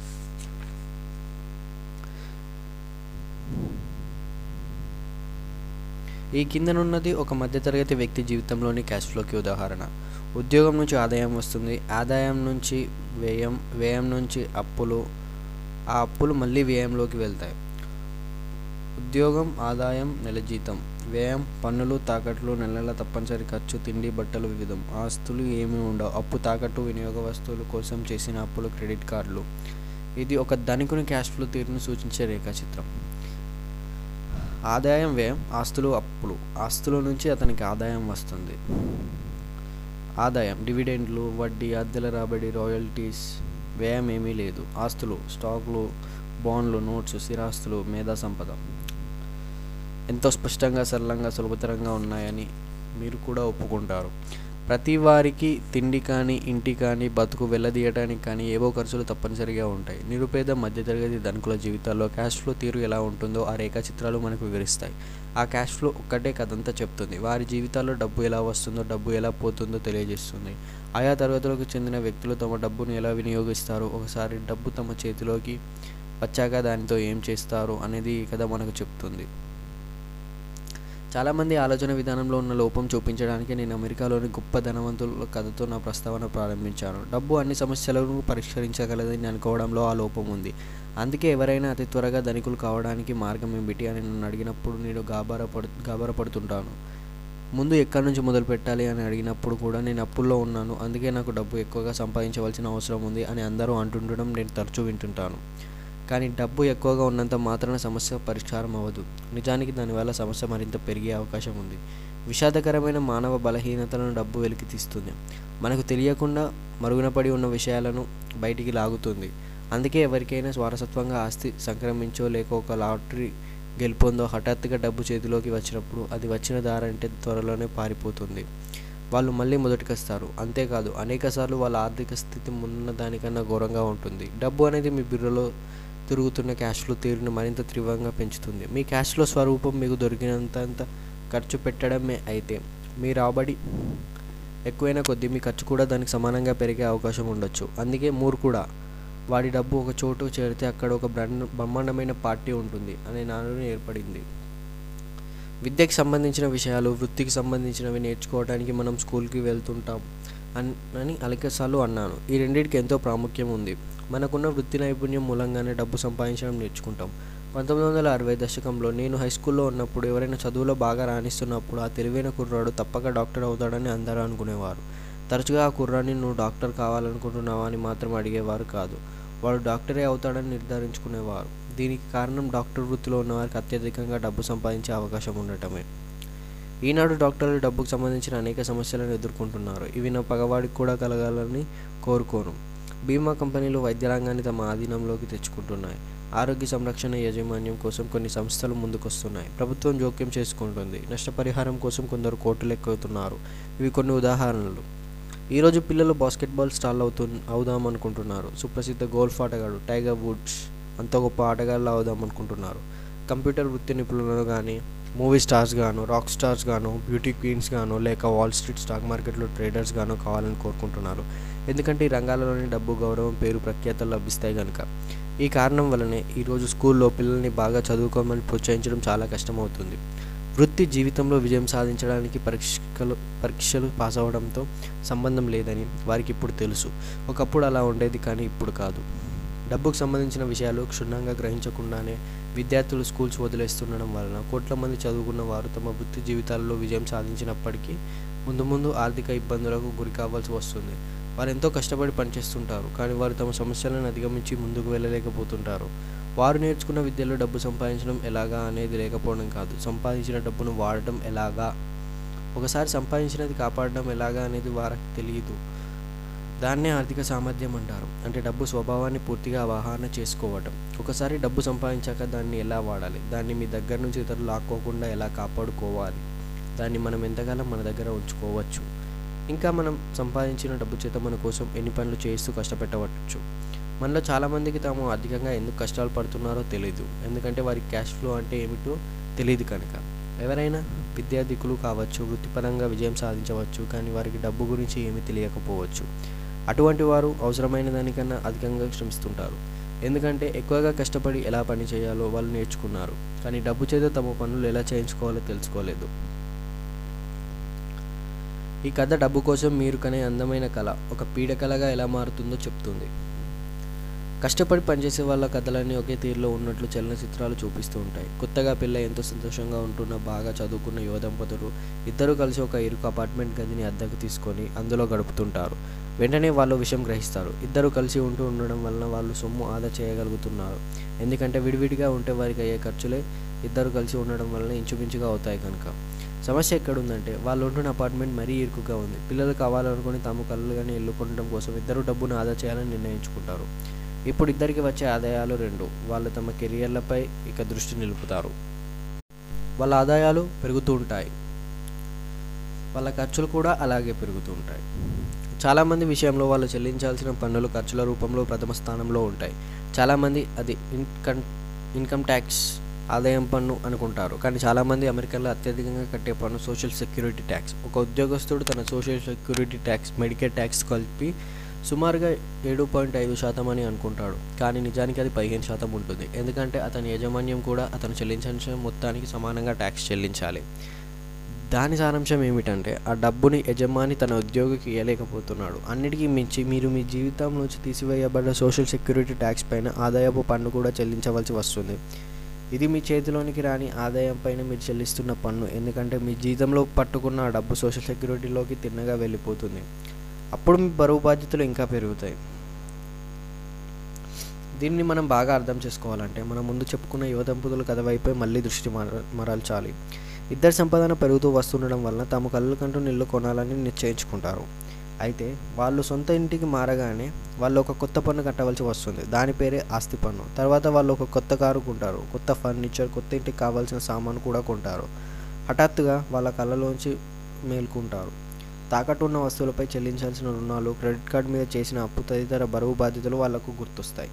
ఈ కిందనున్నది ఒక మధ్యతరగతి వ్యక్తి జీవితంలోని క్యాష్ ఫ్లోకి ఉదాహరణ ఉద్యోగం నుంచి ఆదాయం వస్తుంది ఆదాయం నుంచి వ్యయం వ్యయం నుంచి అప్పులు ఆ అప్పులు మళ్ళీ వ్యయంలోకి వెళ్తాయి ఉద్యోగం ఆదాయం నెల జీతం వ్యయం పన్నులు తాకట్లు నెల నెల తప్పనిసరి ఖర్చు తిండి బట్టలు వివిధం ఆస్తులు ఏమీ ఉండవు అప్పు తాకట్టు వినియోగ వస్తువుల కోసం చేసిన అప్పులు క్రెడిట్ కార్డులు ఇది ఒక ధనికుని క్యాష్ ఫ్లో తీరును సూచించే రేఖాచిత్రం ఆదాయం వ్యయం ఆస్తులు అప్పులు ఆస్తుల నుంచి అతనికి ఆదాయం వస్తుంది ఆదాయం డివిడెండ్లు వడ్డీ అద్దెల రాబడి రాయల్టీస్ వ్యయం ఏమీ లేదు ఆస్తులు స్టాక్లు బాండ్లు నోట్స్ స్థిరాస్తులు మేధా సంపద ఎంతో స్పష్టంగా సరళంగా సులభతరంగా ఉన్నాయని మీరు కూడా ఒప్పుకుంటారు ప్రతి వారికి తిండి కానీ ఇంటి కానీ బతుకు వెళ్ళదీయడానికి కానీ ఏవో ఖర్చులు తప్పనిసరిగా ఉంటాయి నిరుపేద మధ్యతరగతి ధనికుల జీవితాల్లో క్యాష్ ఫ్లో తీరు ఎలా ఉంటుందో ఆ రేఖాచిత్రాలు మనకు వివరిస్తాయి ఆ క్యాష్ ఫ్లో ఒక్కటే కథంతా చెప్తుంది వారి జీవితాల్లో డబ్బు ఎలా వస్తుందో డబ్బు ఎలా పోతుందో తెలియజేస్తుంది ఆయా తరగతులకు చెందిన వ్యక్తులు తమ డబ్బును ఎలా వినియోగిస్తారో ఒకసారి డబ్బు తమ చేతిలోకి వచ్చాక దానితో ఏం చేస్తారు అనేది ఈ కథ మనకు చెప్తుంది చాలామంది ఆలోచన విధానంలో ఉన్న లోపం చూపించడానికి నేను అమెరికాలోని గొప్ప ధనవంతుల కథతో నా ప్రస్తావన ప్రారంభించాను డబ్బు అన్ని సమస్యలను పరిష్కరించగలదని అనుకోవడంలో ఆ లోపం ఉంది అందుకే ఎవరైనా అతి త్వరగా ధనికులు కావడానికి మార్గం ఏమిటి అని నన్ను అడిగినప్పుడు నేను గాబరపడు గాబరపడుతుంటాను ముందు ఎక్కడి నుంచి మొదలు పెట్టాలి అని అడిగినప్పుడు కూడా నేను అప్పుల్లో ఉన్నాను అందుకే నాకు డబ్బు ఎక్కువగా సంపాదించవలసిన అవసరం ఉంది అని అందరూ అంటుండడం నేను తరచూ వింటుంటాను కానీ డబ్బు ఎక్కువగా ఉన్నంత మాత్రాన సమస్య పరిష్కారం అవ్వదు నిజానికి దానివల్ల సమస్య మరింత పెరిగే అవకాశం ఉంది విషాదకరమైన మానవ బలహీనతలను డబ్బు వెలికి తీస్తుంది మనకు తెలియకుండా మరుగున పడి ఉన్న విషయాలను బయటికి లాగుతుంది అందుకే ఎవరికైనా వారసత్వంగా ఆస్తి సంక్రమించో లేక ఒక లాటరీ గెలుపొందో హఠాత్తుగా డబ్బు చేతిలోకి వచ్చినప్పుడు అది వచ్చిన దారంటే త్వరలోనే పారిపోతుంది వాళ్ళు మళ్ళీ మొదటికొస్తారు అంతేకాదు అనేకసార్లు వాళ్ళ ఆర్థిక స్థితి మున్న దానికన్నా ఘోరంగా ఉంటుంది డబ్బు అనేది మీ బిర్రలో తిరుగుతున్న క్యాష్లో తీరును మరింత తీవ్రంగా పెంచుతుంది మీ క్యాష్లో స్వరూపం మీకు దొరికినంత ఖర్చు పెట్టడమే అయితే మీ రాబడి ఎక్కువైన కొద్దీ మీ ఖర్చు కూడా దానికి సమానంగా పెరిగే అవకాశం ఉండొచ్చు అందుకే మూర్ కూడా వాడి డబ్బు ఒక చోటు చేరితే అక్కడ ఒక బ్రహ్మ బ్రహ్మాండమైన పార్టీ ఉంటుంది అనే నానుని ఏర్పడింది విద్యకి సంబంధించిన విషయాలు వృత్తికి సంబంధించినవి నేర్చుకోవడానికి మనం స్కూల్కి వెళ్తుంటాం అన్ అని అలకసార్లు అన్నాను ఈ రెండింటికి ఎంతో ప్రాముఖ్యం ఉంది మనకున్న వృత్తి నైపుణ్యం మూలంగానే డబ్బు సంపాదించడం నేర్చుకుంటాం పంతొమ్మిది వందల అరవై దశకంలో నేను హై స్కూల్లో ఉన్నప్పుడు ఎవరైనా చదువులో బాగా రాణిస్తున్నప్పుడు ఆ తెలివైన కుర్రాడు తప్పక డాక్టర్ అవుతాడని అందరూ అనుకునేవారు తరచుగా ఆ కుర్రాన్ని నువ్వు డాక్టర్ కావాలనుకుంటున్నావా అని మాత్రం అడిగేవారు కాదు వాడు డాక్టరే అవుతాడని నిర్ధారించుకునేవారు దీనికి కారణం డాక్టర్ వృత్తిలో ఉన్నవారికి అత్యధికంగా డబ్బు సంపాదించే అవకాశం ఉండటమే ఈనాడు డాక్టర్లు డబ్బుకు సంబంధించిన అనేక సమస్యలను ఎదుర్కొంటున్నారు ఇవి నా పగవాడికి కూడా కలగాలని కోరుకోను బీమా కంపెనీలు వైద్య రంగాన్ని తమ ఆధీనంలోకి తెచ్చుకుంటున్నాయి ఆరోగ్య సంరక్షణ యాజమాన్యం కోసం కొన్ని సంస్థలు ముందుకొస్తున్నాయి ప్రభుత్వం జోక్యం చేసుకుంటుంది నష్టపరిహారం కోసం కొందరు కోర్టులు ఎక్కుతున్నారు ఇవి కొన్ని ఉదాహరణలు ఈరోజు పిల్లలు బాస్కెట్బాల్ స్టార్ అవుతు అవుదాం అనుకుంటున్నారు సుప్రసిద్ధ గోల్ఫ్ ఆటగాడు టైగర్ వుడ్స్ అంత గొప్ప ఆటగాళ్ళు అవుదాం అనుకుంటున్నారు కంప్యూటర్ వృత్తి నిపుణులను కానీ మూవీ స్టార్స్ గాను రాక్ స్టార్స్ గాను బ్యూటీ క్వీన్స్ గాను లేక వాల్ స్ట్రీట్ స్టాక్ మార్కెట్లో ట్రేడర్స్ గాను కావాలని కోరుకుంటున్నారు ఎందుకంటే ఈ రంగాలలోని డబ్బు గౌరవం పేరు ప్రఖ్యాతలు లభిస్తాయి కనుక ఈ కారణం వల్లనే ఈరోజు స్కూల్లో పిల్లల్ని బాగా చదువుకోమని ప్రోత్సహించడం చాలా కష్టమవుతుంది వృత్తి జీవితంలో విజయం సాధించడానికి పరీక్షలు పరీక్షలు పాస్ అవ్వడంతో సంబంధం లేదని వారికి ఇప్పుడు తెలుసు ఒకప్పుడు అలా ఉండేది కానీ ఇప్పుడు కాదు డబ్బుకు సంబంధించిన విషయాలు క్షుణ్ణంగా గ్రహించకుండానే విద్యార్థులు స్కూల్స్ వదిలేస్తుండడం వలన కోట్ల మంది చదువుకున్న వారు తమ వృత్తి జీవితాల్లో విజయం సాధించినప్పటికీ ముందు ముందు ఆర్థిక ఇబ్బందులకు గురి కావాల్సి వస్తుంది వారు ఎంతో కష్టపడి పనిచేస్తుంటారు కానీ వారు తమ సమస్యలను అధిగమించి ముందుకు వెళ్ళలేకపోతుంటారు వారు నేర్చుకున్న విద్యలో డబ్బు సంపాదించడం ఎలాగా అనేది లేకపోవడం కాదు సంపాదించిన డబ్బును వాడటం ఎలాగా ఒకసారి సంపాదించినది కాపాడడం ఎలాగా అనేది వారికి తెలియదు దాన్నే ఆర్థిక సామర్థ్యం అంటారు అంటే డబ్బు స్వభావాన్ని పూర్తిగా అవగాహన చేసుకోవటం ఒకసారి డబ్బు సంపాదించాక దాన్ని ఎలా వాడాలి దాన్ని మీ దగ్గర నుంచి ఇతరులు లాక్కోకుండా ఎలా కాపాడుకోవాలి దాన్ని మనం ఎంతకాలం మన దగ్గర ఉంచుకోవచ్చు ఇంకా మనం సంపాదించిన డబ్బు చేత మన కోసం ఎన్ని పనులు చేస్తూ కష్టపెట్టవచ్చు మనలో చాలామందికి తాము అధికంగా ఎందుకు కష్టాలు పడుతున్నారో తెలియదు ఎందుకంటే వారికి క్యాష్ ఫ్లో అంటే ఏమిటో తెలియదు కనుక ఎవరైనా విద్యార్థికులు కావచ్చు వృత్తిపరంగా విజయం సాధించవచ్చు కానీ వారికి డబ్బు గురించి ఏమీ తెలియకపోవచ్చు అటువంటి వారు అవసరమైన దానికన్నా అధికంగా శ్రమిస్తుంటారు ఎందుకంటే ఎక్కువగా కష్టపడి ఎలా పని చేయాలో వాళ్ళు నేర్చుకున్నారు కానీ డబ్బు చేత తమ పనులు ఎలా చేయించుకోవాలో తెలుసుకోలేదు ఈ కథ డబ్బు కోసం మీరు కనే అందమైన కళ ఒక పీడకలగా ఎలా మారుతుందో చెప్తుంది కష్టపడి పనిచేసే వాళ్ళ కథలన్నీ ఒకే తీరులో ఉన్నట్లు చలనచిత్రాలు చూపిస్తూ ఉంటాయి కొత్తగా పిల్ల ఎంతో సంతోషంగా ఉంటున్న బాగా చదువుకున్న యువ దంపతులు ఇద్దరు కలిసి ఒక ఇరుకు అపార్ట్మెంట్ గదిని అద్దెకు తీసుకొని అందులో గడుపుతుంటారు వెంటనే వాళ్ళు విషయం గ్రహిస్తారు ఇద్దరు కలిసి ఉంటూ ఉండడం వలన వాళ్ళు సొమ్ము ఆదా చేయగలుగుతున్నారు ఎందుకంటే విడివిడిగా ఉంటే వారికి అయ్యే ఖర్చులే ఇద్దరు కలిసి ఉండడం వలన ఇంచుమించుగా అవుతాయి కనుక సమస్య ఎక్కడుందంటే వాళ్ళు ఉంటున్న అపార్ట్మెంట్ మరీ ఇరుకుగా ఉంది పిల్లలు కావాలనుకుని తాము కళ్ళుగానే ఇల్లు కొనడం కోసం ఇద్దరు డబ్బును ఆదా చేయాలని నిర్ణయించుకుంటారు ఇప్పుడు ఇద్దరికి వచ్చే ఆదాయాలు రెండు వాళ్ళు తమ కెరియర్లపై ఇక దృష్టి నిలుపుతారు వాళ్ళ ఆదాయాలు పెరుగుతూ ఉంటాయి వాళ్ళ ఖర్చులు కూడా అలాగే పెరుగుతూ ఉంటాయి చాలామంది విషయంలో వాళ్ళు చెల్లించాల్సిన పన్నులు ఖర్చుల రూపంలో ప్రథమ స్థానంలో ఉంటాయి చాలామంది అది ఇన్కమ్ ఇన్కమ్ ట్యాక్స్ ఆదాయం పన్ను అనుకుంటారు కానీ చాలామంది అమెరికాలో అత్యధికంగా కట్టే పన్ను సోషల్ సెక్యూరిటీ ట్యాక్స్ ఒక ఉద్యోగస్తుడు తన social security tax medicare tax కలిపి సుమారుగా ఏడు పాయింట్ ఐదు శాతం అని అనుకుంటాడు కానీ నిజానికి అది పదిహేను శాతం ఉంటుంది ఎందుకంటే అతని యాజమాన్యం కూడా అతను చెల్లించాల్సిన మొత్తానికి సమానంగా ట్యాక్స్ చెల్లించాలి దాని సారాంశం ఏమిటంటే ఆ డబ్బుని యజమాని తన ఉద్యోగికి ఇవ్వలేకపోతున్నాడు అన్నిటికీ మించి మీరు మీ జీవితం నుంచి తీసివేయబడ్డ సోషల్ సెక్యూరిటీ ట్యాక్స్ పైన ఆదాయపు పన్ను కూడా చెల్లించవలసి వస్తుంది ఇది మీ చేతిలోనికి రాని ఆదాయం పైన మీరు చెల్లిస్తున్న పన్ను ఎందుకంటే మీ జీతంలో పట్టుకున్న ఆ డబ్బు సోషల్ సెక్యూరిటీలోకి తిన్నగా వెళ్ళిపోతుంది అప్పుడు మీ బరువు బాధ్యతలు ఇంకా పెరుగుతాయి దీన్ని మనం బాగా అర్థం చేసుకోవాలంటే మనం ముందు చెప్పుకున్న యువ దంపతుల కథ వైపే మళ్ళీ దృష్టి మర మరల్చాలి ఇద్దరి సంపాదన పెరుగుతూ వస్తుండడం వలన తమ కళ్ళు కంటూ నిల్లు కొనాలని నిశ్చయించుకుంటారు అయితే వాళ్ళు సొంత ఇంటికి మారగానే వాళ్ళు ఒక కొత్త పన్ను కట్టవలసి వస్తుంది దాని పేరే ఆస్తి పన్ను తర్వాత వాళ్ళు ఒక కొత్త కారు కొంటారు కొత్త ఫర్నిచర్ కొత్త ఇంటికి కావాల్సిన సామాను కూడా కొంటారు హఠాత్తుగా వాళ్ళ కళ్ళలోంచి మేల్కుంటారు తాకట్టు ఉన్న వస్తువులపై చెల్లించాల్సిన రుణాలు క్రెడిట్ కార్డు మీద చేసిన అప్పు తదితర బరువు బాధ్యతలు వాళ్లకు గుర్తొస్తాయి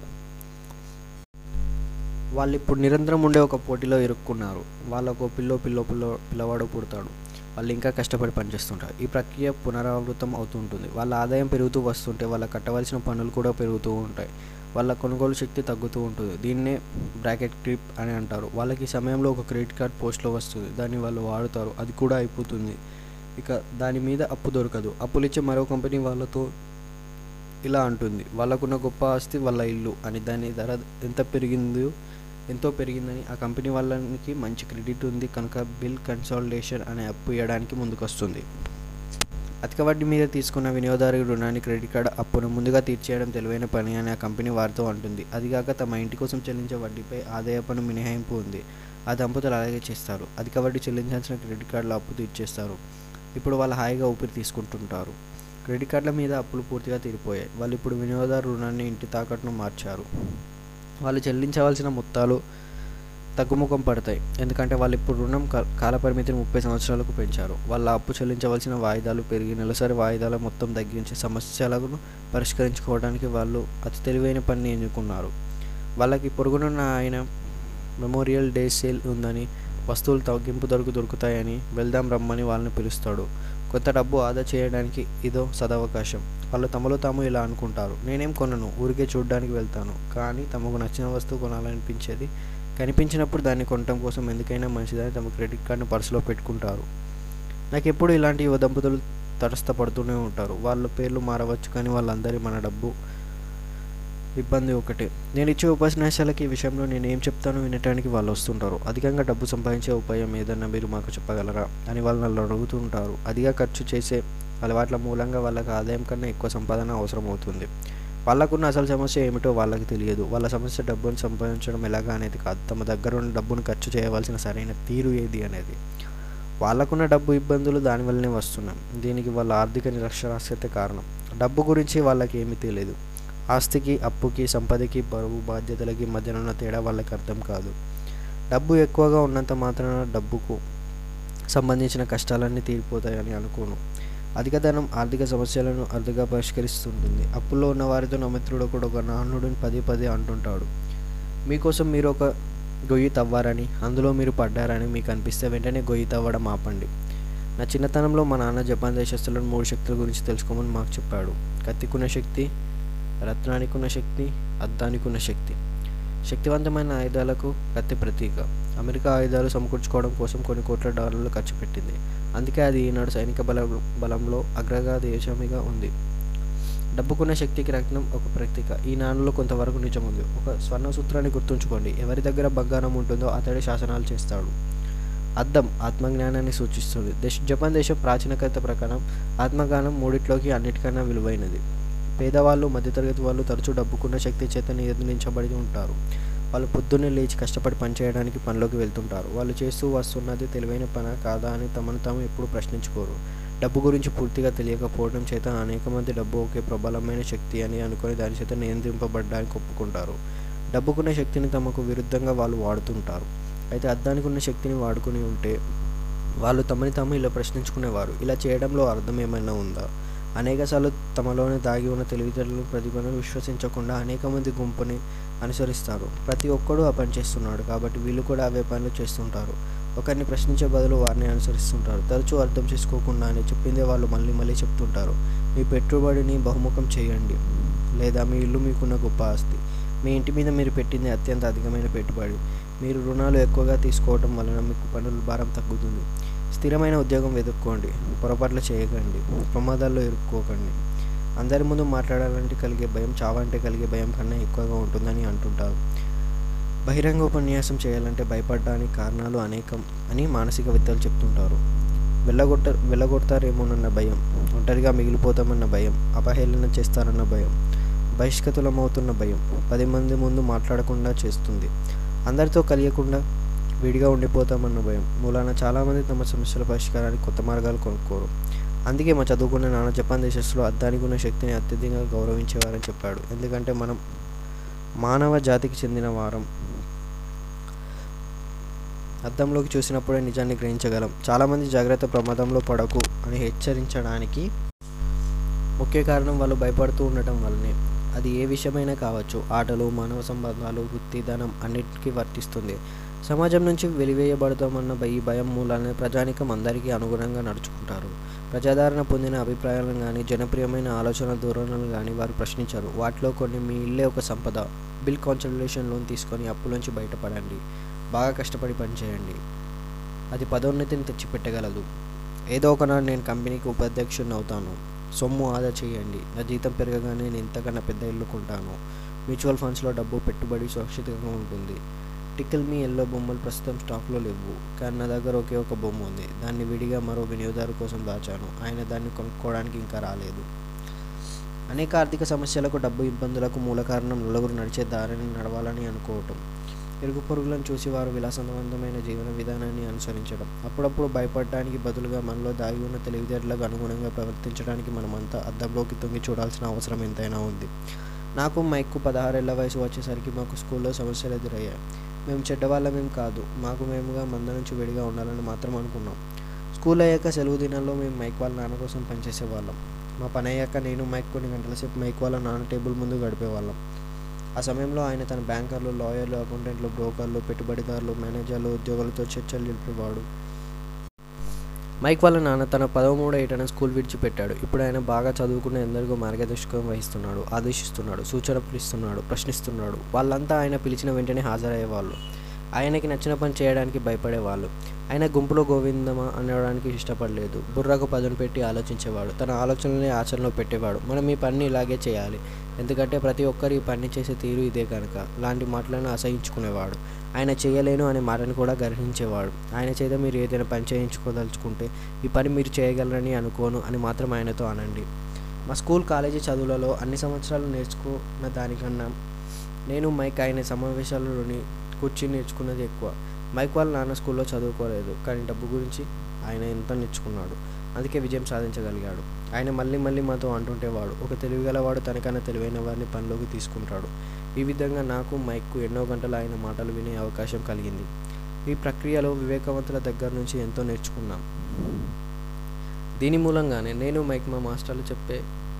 వాళ్ళు ఇప్పుడు నిరంతరం ఉండే ఒక పోటీలో ఇరుక్కున్నారు వాళ్ళకు పిల్లో పిల్లో పిల్లో పిల్లవాడు పుడతాడు వాళ్ళు ఇంకా కష్టపడి పనిచేస్తుంటారు ఈ ప్రక్రియ పునరావృతం అవుతుంటుంది వాళ్ళ ఆదాయం పెరుగుతూ వస్తుంటే వాళ్ళ కట్టవలసిన పనులు కూడా పెరుగుతూ ఉంటాయి వాళ్ళ కొనుగోలు శక్తి తగ్గుతూ ఉంటుంది దీన్నే బ్రాకెట్ క్రిప్ అని అంటారు వాళ్ళకి ఈ సమయంలో ఒక క్రెడిట్ కార్డ్ పోస్ట్లో వస్తుంది దాన్ని వాళ్ళు వాడుతారు అది కూడా అయిపోతుంది ఇక దాని మీద అప్పు దొరకదు అప్పులు ఇచ్చే మరో కంపెనీ వాళ్ళతో ఇలా అంటుంది వాళ్ళకున్న గొప్ప ఆస్తి వాళ్ళ ఇల్లు అని దాని ధర ఎంత పెరిగిందో ఎంతో పెరిగిందని ఆ కంపెనీ వాళ్ళకి మంచి క్రెడిట్ ఉంది కనుక బిల్ కన్సాలిడేషన్ అనే అప్పు ఇవ్వడానికి ముందుకొస్తుంది అధిక వడ్డీ మీద తీసుకున్న వినియోగదారు రుణాన్ని క్రెడిట్ కార్డ్ అప్పును ముందుగా తీర్చేయడం తెలివైన పని అని ఆ కంపెనీ వారితో అంటుంది అదిగాక తమ ఇంటి కోసం చెల్లించే వడ్డీపై ఆదాయ పన్ను మినహాయింపు ఉంది ఆ దంపతులు అలాగే చేస్తారు అధిక వడ్డీ చెల్లించాల్సిన క్రెడిట్ కార్డుల అప్పు తీర్చేస్తారు ఇప్పుడు వాళ్ళు హాయిగా ఊపిరి తీసుకుంటుంటారు క్రెడిట్ కార్డుల మీద అప్పులు పూర్తిగా తీరిపోయాయి వాళ్ళు ఇప్పుడు వినియోగదారు రుణాన్ని ఇంటి తాకట్టును మార్చారు వాళ్ళు చెల్లించవలసిన మొత్తాలు తగ్గుముఖం పడతాయి ఎందుకంటే వాళ్ళు ఇప్పుడు రుణం కా- కాలపరిమితిని ముప్పై సంవత్సరాలకు పెంచారు వాళ్ళ అప్పు చెల్లించవలసిన వాయిదాలు పెరిగి నెలసరి వాయిదాల మొత్తం తగ్గించి సమస్యలను పరిష్కరించుకోవడానికి వాళ్ళు అతి తెలివైన పని ఎన్నుకున్నారు వాళ్ళకి పొరుగునున్న ఆయన మెమోరియల్ డే సేల్ ఉందని వస్తువులు తగ్గింపు ధరకు దొరుకుతాయని వెళ్దాం రమ్మని వాళ్ళని పిలుస్తాడు కొత్త డబ్బు ఆదా చేయడానికి ఇదో సదవకాశం వాళ్ళు తమలో తాము ఇలా అనుకుంటారు నేనేం కొనను ఊరికే చూడడానికి వెళ్తాను కానీ తమకు నచ్చిన వస్తువు కొనాలనిపించేది కనిపించినప్పుడు దాన్ని కొనటం కోసం ఎందుకైనా మంచిదని తమ క్రెడిట్ కార్డును పర్సులో పెట్టుకుంటారు నాకు ఎప్పుడు ఇలాంటి యువ దంపతులు తటస్థపడుతూనే ఉంటారు వాళ్ళ పేర్లు మారవచ్చు కానీ వాళ్ళందరి మన డబ్బు ఇబ్బంది ఒకటే నేను ఇచ్చే ఉపన్యాసాలకి ఈ విషయంలో నేను ఏం చెప్తానో వినటానికి వాళ్ళు వస్తుంటారు అధికంగా డబ్బు సంపాదించే ఉపాయం ఏదన్నా మీరు మాకు చెప్పగలరా అని వాళ్ళు నన్ను అడుగుతుంటారు అదిగా ఖర్చు చేసే అలవాట్ల మూలంగా వాళ్ళకి ఆదాయం కన్నా ఎక్కువ సంపాదన అవసరం అవుతుంది వాళ్ళకున్న అసలు సమస్య ఏమిటో వాళ్ళకి తెలియదు వాళ్ళ సమస్య డబ్బును సంపాదించడం ఎలాగా అనేది కాదు తమ దగ్గర ఉన్న డబ్బును ఖర్చు చేయవలసిన సరైన తీరు ఏది అనేది వాళ్ళకున్న డబ్బు ఇబ్బందులు దానివల్లనే వస్తున్నాయి దీనికి వాళ్ళ ఆర్థిక నిరక్షరాస్యత కారణం డబ్బు గురించి వాళ్ళకి ఏమీ తెలియదు ఆస్తికి అప్పుకి సంపదకి బరువు బాధ్యతలకి మధ్యన ఉన్న తేడా వాళ్ళకి అర్థం కాదు డబ్బు ఎక్కువగా ఉన్నంత మాత్రాన డబ్బుకు సంబంధించిన కష్టాలన్నీ తీరిపోతాయని అనుకోను అధిక ధనం ఆర్థిక సమస్యలను అరుదుగా పరిష్కరిస్తుంటుంది అప్పుల్లో ఉన్న వారితో నా మిత్రుడు కూడా ఒక నానుడిని పదే పదే అంటుంటాడు మీకోసం మీరు ఒక గొయ్యి తవ్వారని అందులో మీరు పడ్డారని మీకు అనిపిస్తే వెంటనే గొయ్యి తవ్వడం ఆపండి నా చిన్నతనంలో మా నాన్న జపాన్ దేశస్తులను మూడు శక్తుల గురించి తెలుసుకోమని మాకు చెప్పాడు కత్తికున్న శక్తి రత్నానికి ఉన్న శక్తి అద్దానికి ఉన్న శక్తి శక్తివంతమైన ఆయుధాలకు కత్తి ప్రతీక అమెరికా ఆయుధాలు సమకూర్చుకోవడం కోసం కొన్ని కోట్ల డాలర్లు ఖర్చు పెట్టింది అందుకే అది ఈనాడు సైనిక బల బలంలో అగ్రగా దేశమిగా ఉంది డబ్బుకున్న శక్తికి రత్నం ఒక ప్రతీక ఈ నాణంలో కొంతవరకు నిజం ఉంది ఒక స్వర్ణ సూత్రాన్ని గుర్తుంచుకోండి ఎవరి దగ్గర బంగారం ఉంటుందో అతడే శాసనాలు చేస్తాడు అద్దం ఆత్మజ్ఞానాన్ని సూచిస్తుంది దేశ జపాన్ దేశం ప్రాచీన కథ ప్రకారం ఆత్మజ్ఞానం మూడిట్లోకి అన్నిటికన్నా విలువైనది పేదవాళ్ళు మధ్యతరగతి వాళ్ళు తరచూ డబ్బుకున్న శక్తి చేత నియంత్రించబడి ఉంటారు వాళ్ళు పొద్దున్నే లేచి కష్టపడి పనిచేయడానికి పనిలోకి వెళ్తుంటారు వాళ్ళు చేస్తూ వస్తున్నది తెలివైన పన కాదా అని తమను తాము ఎప్పుడు ప్రశ్నించుకోరు డబ్బు గురించి పూర్తిగా తెలియకపోవడం చేత అనేక మంది డబ్బు ఒకే ప్రబలమైన శక్తి అని అనుకొని దాని చేత నియంత్రింపబడడానికి ఒప్పుకుంటారు డబ్బుకున్న శక్తిని తమకు విరుద్ధంగా వాళ్ళు వాడుతుంటారు అయితే అద్దానికి ఉన్న శక్తిని వాడుకుని ఉంటే వాళ్ళు తమని తాము ఇలా ప్రశ్నించుకునేవారు ఇలా చేయడంలో అర్థం ఏమైనా ఉందా అనేకసార్లు తమలోనే దాగి ఉన్న తెలివితేటలు ప్రతిభను విశ్వసించకుండా అనేక మంది గుంపుని అనుసరిస్తారు ప్రతి ఒక్కడూ ఆ పని చేస్తున్నాడు కాబట్టి వీళ్ళు కూడా అవే పనులు చేస్తుంటారు ఒకరిని ప్రశ్నించే బదులు వారిని అనుసరిస్తుంటారు తరచూ అర్థం చేసుకోకుండానే చెప్పిందే వాళ్ళు మళ్ళీ మళ్ళీ చెప్తుంటారు మీ పెట్టుబడిని బహుముఖం చేయండి లేదా మీ ఇల్లు మీకున్న గొప్ప ఆస్తి మీ ఇంటి మీద మీరు పెట్టింది అత్యంత అధికమైన పెట్టుబడి మీరు రుణాలు ఎక్కువగా తీసుకోవటం వలన మీకు పనుల భారం తగ్గుతుంది స్థిరమైన ఉద్యోగం వెతుక్కోండి పొరపాట్లు చేయకండి ప్రమాదాల్లో ఇరుక్కోకండి అందరి ముందు మాట్లాడాలంటే కలిగే భయం చావంటే కలిగే భయం కన్నా ఎక్కువగా ఉంటుందని అంటుంటారు బహిరంగ ఉపన్యాసం చేయాలంటే భయపడడానికి కారణాలు అనేకం అని మానసికవేత్తలు చెప్తుంటారు వెళ్ళగొట్ట వెళ్ళగొడతారేమోనన్న భయం ఒంటరిగా మిగిలిపోతామన్న భయం అపహేళన చేస్తారన్న భయం బహిష్కృతులమవుతున్న భయం పది మంది ముందు మాట్లాడకుండా చేస్తుంది అందరితో కలియకుండా విడిగా ఉండిపోతామన్న భయం మూలాన చాలామంది తమ సమస్యల పరిష్కారానికి కొత్త మార్గాలు కొనుక్కోరు అందుకే మా చదువుకున్న నాన్న జపాన్ దేశస్లో అద్దానికి ఉన్న శక్తిని అత్యధికంగా గౌరవించేవారని చెప్పాడు ఎందుకంటే మనం మానవ జాతికి చెందిన వారం అద్దంలోకి చూసినప్పుడే నిజాన్ని గ్రహించగలం చాలామంది జాగ్రత్త ప్రమాదంలో పడకు అని హెచ్చరించడానికి ముఖ్య కారణం వాళ్ళు భయపడుతూ ఉండటం వల్లనే అది ఏ విషయమైనా కావచ్చు ఆటలు మానవ సంబంధాలు వృత్తి ధనం అన్నిటికీ వర్తిస్తుంది సమాజం నుంచి వెలివేయబడతామన్న ఈ భయం మూలానే ప్రజానికం అందరికీ అనుగుణంగా నడుచుకుంటారు ప్రజాదరణ పొందిన అభిప్రాయాలను కానీ జనప్రియమైన ఆలోచన ధోరణులను కానీ వారు ప్రశ్నించారు వాటిలో కొన్ని మీ ఇల్లే ఒక సంపద బిల్ కాన్సల్టేషన్ లోన్ తీసుకొని అప్పులోంచి బయటపడండి బాగా కష్టపడి పనిచేయండి అది పదోన్నతిని తెచ్చిపెట్టగలదు ఏదో ఒకనాడు నేను కంపెనీకి ఉపాధ్యక్షుడిని అవుతాను సొమ్ము ఆదా చేయండి నా జీతం పెరగగానే నేను ఇంతకన్నా పెద్ద ఇల్లు కొంటాను మ్యూచువల్ ఫండ్స్లో డబ్బు పెట్టుబడి సురక్షితంగా ఉంటుంది టికిల్ మీ ఎల్లో బొమ్మలు ప్రస్తుతం స్టాక్లో లేవు కానీ నా దగ్గర ఒకే ఒక బొమ్మ ఉంది దాన్ని విడిగా మరో వినియోగదారు కోసం దాచాను ఆయన దాన్ని కొనుక్కోవడానికి ఇంకా రాలేదు అనేక ఆర్థిక సమస్యలకు డబ్బు ఇబ్బందులకు మూల కారణం నలుగురు నడిచే దారిని నడవాలని అనుకోవటం ఇరుగు పొరుగులను చూసి వారు విలాసవంతమైన జీవన విధానాన్ని అనుసరించడం అప్పుడప్పుడు భయపడడానికి బదులుగా మనలో దాగి ఉన్న తెలివితేటలకు అనుగుణంగా ప్రవర్తించడానికి మనమంతా అద్దంలోకి తొంగి చూడాల్సిన అవసరం ఎంతైనా ఉంది నాకు మైక్కు పదహారేళ్ల వయసు వచ్చేసరికి మాకు స్కూల్లో సమస్యలు ఎదురయ్యాయి మేము చెడ్డవాళ్ళమేం కాదు మాకు మేముగా మంద నుంచి విడిగా ఉండాలని మాత్రం అనుకున్నాం స్కూల్ అయ్యాక సెలవు దినాల్లో మేము మైక్ వాళ్ళ నాన్న కోసం పనిచేసేవాళ్ళం మా పని అయ్యాక నేను మైక్ కొన్ని గంటల సేపు మైక్ వాళ్ళ నాన్న టేబుల్ ముందు గడిపేవాళ్ళం ఆ సమయంలో ఆయన తన బ్యాంకర్లు లాయర్లు అకౌంటెంట్లు బ్రోకర్లు పెట్టుబడిదారులు మేనేజర్లు ఉద్యోగులతో చర్చలు జరిపేవాడు మైక్ వాళ్ళ నాన్న తన పదమూడు ఏటన స్కూల్ విడిచిపెట్టాడు ఇప్పుడు ఆయన బాగా చదువుకునే ఎందరికో మార్గదర్శకం వహిస్తున్నాడు ఆదేశిస్తున్నాడు సూచనలు ఇస్తున్నాడు ప్రశ్నిస్తున్నాడు వాళ్ళంతా ఆయన పిలిచిన వెంటనే హాజరయ్యేవాళ్ళు ఆయనకి నచ్చిన పని చేయడానికి భయపడేవాళ్ళు ఆయన గుంపులో గోవిందమా అనడానికి ఇష్టపడలేదు బుర్రకు పదును పెట్టి ఆలోచించేవాడు తన ఆలోచనల్ని ఆచరణలో పెట్టేవాడు మనం ఈ పని ఇలాగే చేయాలి ఎందుకంటే ప్రతి ఒక్కరు ఈ పని చేసే తీరు ఇదే కనుక లాంటి మాటలను అసహించుకునేవాడు ఆయన చేయలేను అనే మాటను కూడా గ్రహించేవాడు ఆయన చేత మీరు ఏదైనా పని చేయించుకోదలుచుకుంటే ఈ పని మీరు చేయగలరని అనుకోను అని మాత్రం ఆయనతో అనండి మా స్కూల్ కాలేజీ చదువులలో అన్ని సంవత్సరాలు నేర్చుకున్న దానికన్నా నేను మైక్ ఆయన సమావేశాలలోని కూర్చి నేర్చుకున్నది ఎక్కువ మైక్ వాళ్ళ నాన్న స్కూల్లో చదువుకోలేదు కానీ డబ్బు గురించి ఆయన ఎంత నేర్చుకున్నాడు అందుకే విజయం సాధించగలిగాడు ఆయన మళ్ళీ మళ్ళీ మాతో అంటుంటేవాడు ఒక తెలివిగలవాడు తనకన్నా తెలివైన వారిని పనిలోకి తీసుకుంటాడు ఈ విధంగా నాకు మైక్కు ఎన్నో గంటలు ఆయన మాటలు వినే అవకాశం కలిగింది ఈ ప్రక్రియలో వివేకవంతుల దగ్గర నుంచి ఎంతో నేర్చుకున్నాం దీని మూలంగానే నేను మైక్ మా మాస్టర్లు చెప్పే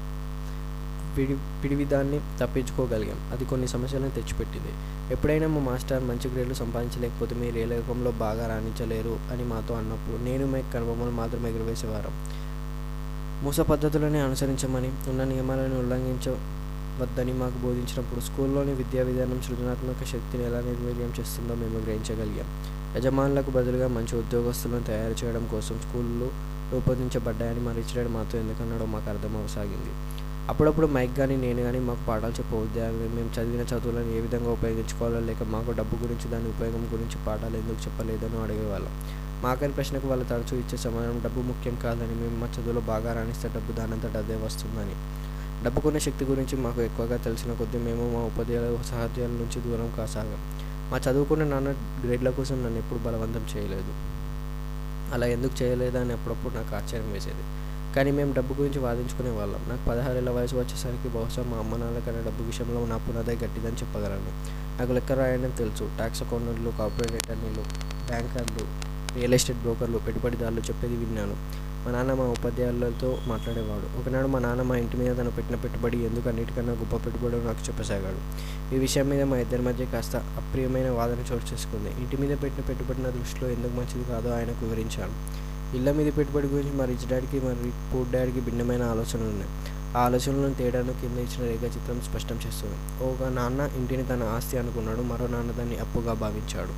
పిడి పిడివిదాన్ని తప్పించుకోగలిగాం అది కొన్ని సమస్యలను తెచ్చిపెట్టింది ఎప్పుడైనా మా మాస్టర్ మంచి గ్రేడ్లు సంపాదించలేకపోతే మీరు ఏ లేఖంలో బాగా రాణించలేరు అని మాతో అన్నప్పుడు నేను మైక్ కనుబొమ్మలు మాత్రం ఎగురవేసేవారం మూస పద్ధతులని అనుసరించమని ఉన్న నియమాలను ఉల్లంఘించవద్దని మాకు బోధించినప్పుడు స్కూల్లోని విద్యా విధానం సృజనాత్మక శక్తిని ఎలా నిర్వీర్యం చేస్తుందో మేము గ్రహించగలిగాం యజమానులకు బదులుగా మంచి ఉద్యోగస్తులను తయారు చేయడం కోసం స్కూళ్ళు రూపొందించబడ్డాయని మా రిచర్డ్ మాతో ఎందుకన్నాడో మాకు అర్థం అవసాగింది అప్పుడప్పుడు మైక్ కానీ నేను కానీ మాకు పాఠాలు చెప్పే ఉద్యోగం మేము చదివిన చదువులను ఏ విధంగా ఉపయోగించుకోవాలో లేక మాకు డబ్బు గురించి దాని ఉపయోగం గురించి పాఠాలు ఎందుకు చెప్పలేదని అడిగేవాళ్ళం మా ఆఖరి ప్రశ్నకు వాళ్ళు తరచూ ఇచ్చే సమాధానం డబ్బు ముఖ్యం కాదని మేము మా చదువులో బాగా రాణిస్తే డబ్బు దానంతట అదే వస్తుందని డబ్బుకున్న శక్తి గురించి మాకు ఎక్కువగా తెలిసిన కొద్దీ మేము మా ఉపాధ్యాయుల సహోద్యాల నుంచి దూరం కాసాగాం మా చదువుకున్న నాన్న గ్రేడ్ల కోసం నన్ను ఎప్పుడు బలవంతం చేయలేదు అలా ఎందుకు చేయలేదా అని అప్పుడప్పుడు నాకు ఆశ్చర్యం వేసేది కానీ మేము డబ్బు గురించి వాదించుకునే వాళ్ళం నాకు పదహారేళ్ళ వయసు వచ్చేసరికి బహుశా మా అమ్మ నాన్న కన్నా డబ్బు విషయంలో నా పునాదే గట్టిదని చెప్పగలను నాకు లెక్క రాయడం తెలుసు ట్యాక్స్ అకౌంటెంట్లు కార్పొరేట్ అటర్నీలు బ్యాంకర్లు రియల్ ఎస్టేట్ బ్రోకర్లు పెట్టుబడిదారులు చెప్పేది విన్నాను మా నాన్న మా ఉపాధ్యాయులతో మాట్లాడేవాడు ఒకనాడు మా నాన్న మా ఇంటి మీద తను పెట్టిన పెట్టుబడి ఎందుకు అన్నిటికన్నా గొప్ప పెట్టుబడి నాకు చెప్పసాగాడు ఈ విషయం మీద మా ఇద్దరి మధ్య కాస్త అప్రియమైన వాదన చోటు చేసుకుంది ఇంటి మీద పెట్టిన పెట్టుబడి నా దృష్టిలో ఎందుకు మంచిది కాదో ఆయనకు వివరించాను ఇళ్ళ మీద పెట్టుబడి గురించి మా రిచ్ డాడీకి మరి పూర్ డాడీకి భిన్నమైన ఆలోచనలు ఉన్నాయి ఆ ఆలోచనలను తేడాను కింద ఇచ్చిన రేఖాచిత్రం స్పష్టం చేస్తుంది ఒక నాన్న ఇంటిని తన ఆస్తి అనుకున్నాడు మరో నాన్న దాన్ని అప్పుగా భావించాడు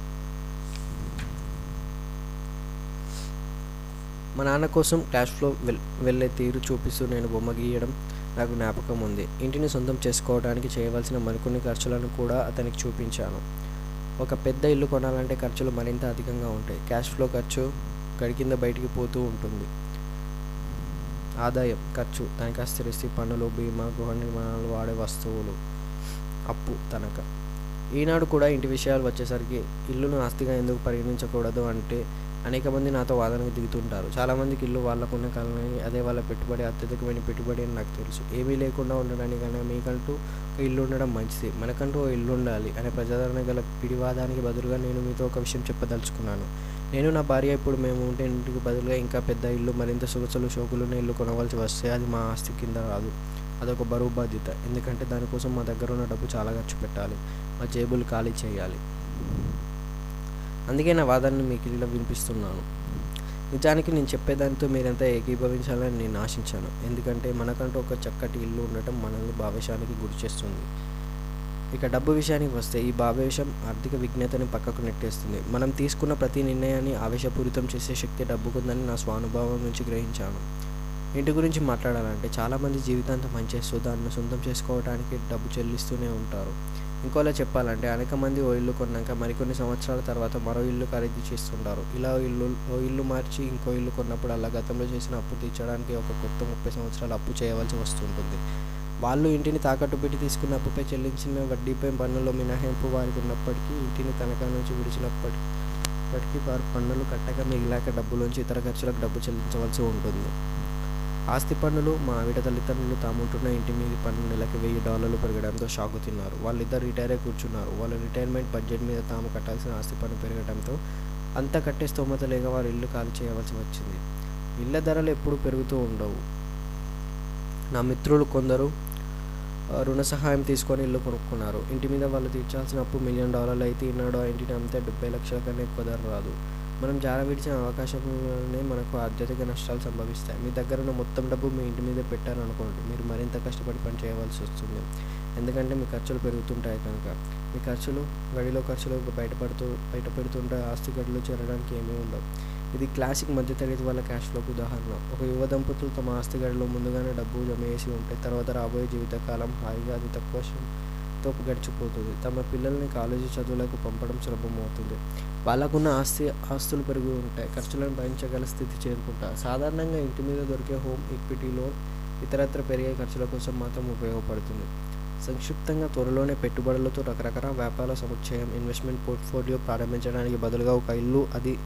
మా నాన్న కోసం క్యాష్ ఫ్లో వెల్ వెళ్ళే తీరు చూపిస్తూ నేను బొమ్మ గీయడం నాకు జ్ఞాపకం ఉంది ఇంటిని సొంతం చేసుకోవడానికి చేయవలసిన మరికొన్ని ఖర్చులను కూడా అతనికి చూపించాను ఒక పెద్ద ఇల్లు కొనాలంటే ఖర్చులు మరింత అధికంగా ఉంటాయి క్యాష్ ఫ్లో ఖర్చు గడి కింద బయటికి పోతూ ఉంటుంది ఆదాయం ఖర్చు తనఖాస్తు రిస్తి పన్నులు బీమా గృహ నిర్మాణాలు వాడే వస్తువులు అప్పు తనఖా ఈనాడు కూడా ఇంటి విషయాలు వచ్చేసరికి ఇల్లును ఆస్తిగా ఎందుకు పరిగణించకూడదు అంటే అనేక మంది నాతో వాదనకు దిగుతుంటారు చాలామందికి ఇల్లు వాళ్ళకున్న కాలనీ అదే వాళ్ళ పెట్టుబడి అత్యధికమైన పెట్టుబడి అని నాకు తెలుసు ఏమీ లేకుండా ఉండడానికన్నా మీకంటూ ఒక ఇల్లు ఉండడం మంచిది మనకంటూ ఓ ఇల్లు ఉండాలి అనే ప్రజాదరణ గల పిడివాదానికి బదులుగా నేను మీతో ఒక విషయం చెప్పదలుచుకున్నాను నేను నా భార్య ఇప్పుడు మేము ఉంటే ఇంటికి బదులుగా ఇంకా పెద్ద ఇల్లు మరింత సొగసులు షోకులున్న ఇల్లు కొనవలసి వస్తే అది మా ఆస్తి కింద రాదు అదొక బరువు బాధ్యత ఎందుకంటే దానికోసం మా దగ్గర ఉన్న డబ్బు చాలా ఖర్చు పెట్టాలి మా జేబులు ఖాళీ చేయాలి అందుకే నా వాదనని మీకు ఇలా వినిపిస్తున్నాను నిజానికి నేను చెప్పేదానితో మీరంతా ఏకీభవించాలని నేను ఆశించాను ఎందుకంటే మనకంటూ ఒక చక్కటి ఇల్లు ఉండటం మనల్ని భావేశానికి గురి చేస్తుంది ఇక డబ్బు విషయానికి వస్తే ఈ భావేశం ఆర్థిక విజ్ఞతని పక్కకు నెట్టేస్తుంది మనం తీసుకున్న ప్రతి నిర్ణయాన్ని ఆవేశపూరితం చేసే శక్తి డబ్బుకుందని నా స్వానుభవం నుంచి గ్రహించాను ఇంటి గురించి మాట్లాడాలంటే చాలామంది జీవితాంతం పనిచేస్తూ దాన్ని సొంతం చేసుకోవడానికి డబ్బు చెల్లిస్తూనే ఉంటారు ఇంకోలా చెప్పాలంటే అనేక మంది ఓ ఇల్లు కొన్నాక మరికొన్ని సంవత్సరాల తర్వాత మరో ఇల్లు ఖరీదు చేస్తుంటారు ఇలా ఓ ఇల్లు ఓ ఇల్లు మార్చి ఇంకో ఇల్లు కొన్నప్పుడు అలా గతంలో చేసిన అప్పు తీర్చడానికి ఒక కొత్త ముప్పై సంవత్సరాలు అప్పు చేయవలసి వస్తుంటుంది వాళ్ళు ఇంటిని తాకట్టు పెట్టి తీసుకున్న అప్పుపై చెల్లించిన వడ్డీపై పన్నుల మినహాయింపు వారికి ఉన్నప్పటికీ ఇంటిని తనఖా నుంచి విడిచినప్పటికీ వారు పన్నులు కట్టక మిగిలాక డబ్బులోంచి ఇతర ఖర్చులకు డబ్బు చెల్లించవలసి ఉంటుంది ఆస్తి పన్నులు మా ఆవిడ తల్లిదండ్రులు తాముంటున్న ఇంటి మీద పన్ను నెలకి వెయ్యి డాలర్లు పెరగడంతో షాకు తిన్నారు వాళ్ళిద్దరు రిటైర్ అయి కూర్చున్నారు వాళ్ళ రిటైర్మెంట్ బడ్జెట్ మీద తాము కట్టాల్సిన ఆస్తి పన్ను పెరగడంతో అంతా కట్టే స్తోమత లేక వారు ఇల్లు ఖాళీ చేయవలసి వచ్చింది ఇళ్ళ ధరలు ఎప్పుడు పెరుగుతూ ఉండవు నా మిత్రులు కొందరు ఆ, రుణ సహాయం తీసుకొని ఇల్లు కొనుక్కున్నారు ఇంటి మీద వాళ్ళు తీర్చాల్సిన అప్పు మిలియన్ డాలర్లు అయితే ఈనాడు ఆ ఇంటిని అమ్మితే డెబ్బై లక్షల కన్నా ఎక్కువ ధర రాదు మనం జార విడిచిన అవకాశంలోనే మనకు అత్యధిక నష్టాలు సంభవిస్తాయి మీ దగ్గర ఉన్న మొత్తం డబ్బు మీ ఇంటి మీద పెట్టారనుకోండి మీరు మరింత కష్టపడి పని చేయవలసి వస్తుంది ఎందుకంటే మీ ఖర్చులు పెరుగుతుంటాయి కనుక మీ ఖర్చులు గడిలో ఖర్చులు బయటపడుతూ బయట పెడుతుంటే ఆస్తి గడిలో చేరడానికి ఏమీ ఉండవు ఇది క్లాసిక్ మధ్యతరగతి వాళ్ళ క్యాష్ ఫ్లోకు ఉదాహరణ ఒక యువ దంపతులు తమ ఆస్తి గడిలో ముందుగానే డబ్బు జమ చేసి ఉంటే తర్వాత రాబోయే జీవితకాలం హాయిగా అది తక్కువ శ్రమతో గడిచిపోతుంది తమ పిల్లల్ని కాలేజీ చదువులకు పంపడం సులభమవుతుంది వాళ్ళకున్న ఆస్తి ఆస్తులు పెరిగి ఉంటాయి ఖర్చులను భరించగల స్థితి చేరుకుంటారు సాధారణంగా ఇంటి మీద దొరికే హోమ్ ఈక్విటీ లోన్ ఇతరత్ర పెరిగే ఖర్చుల కోసం మాత్రం ఉపయోగపడుతుంది సంక్షిప్తంగా త్వరలోనే పెట్టుబడులతో రకరకాల వ్యాపార సముచ్చయం ఇన్వెస్ట్మెంట్ పోర్ట్ఫోలియో ప్రారంభించడానికి బదులుగా ఒక ఇల్లు అది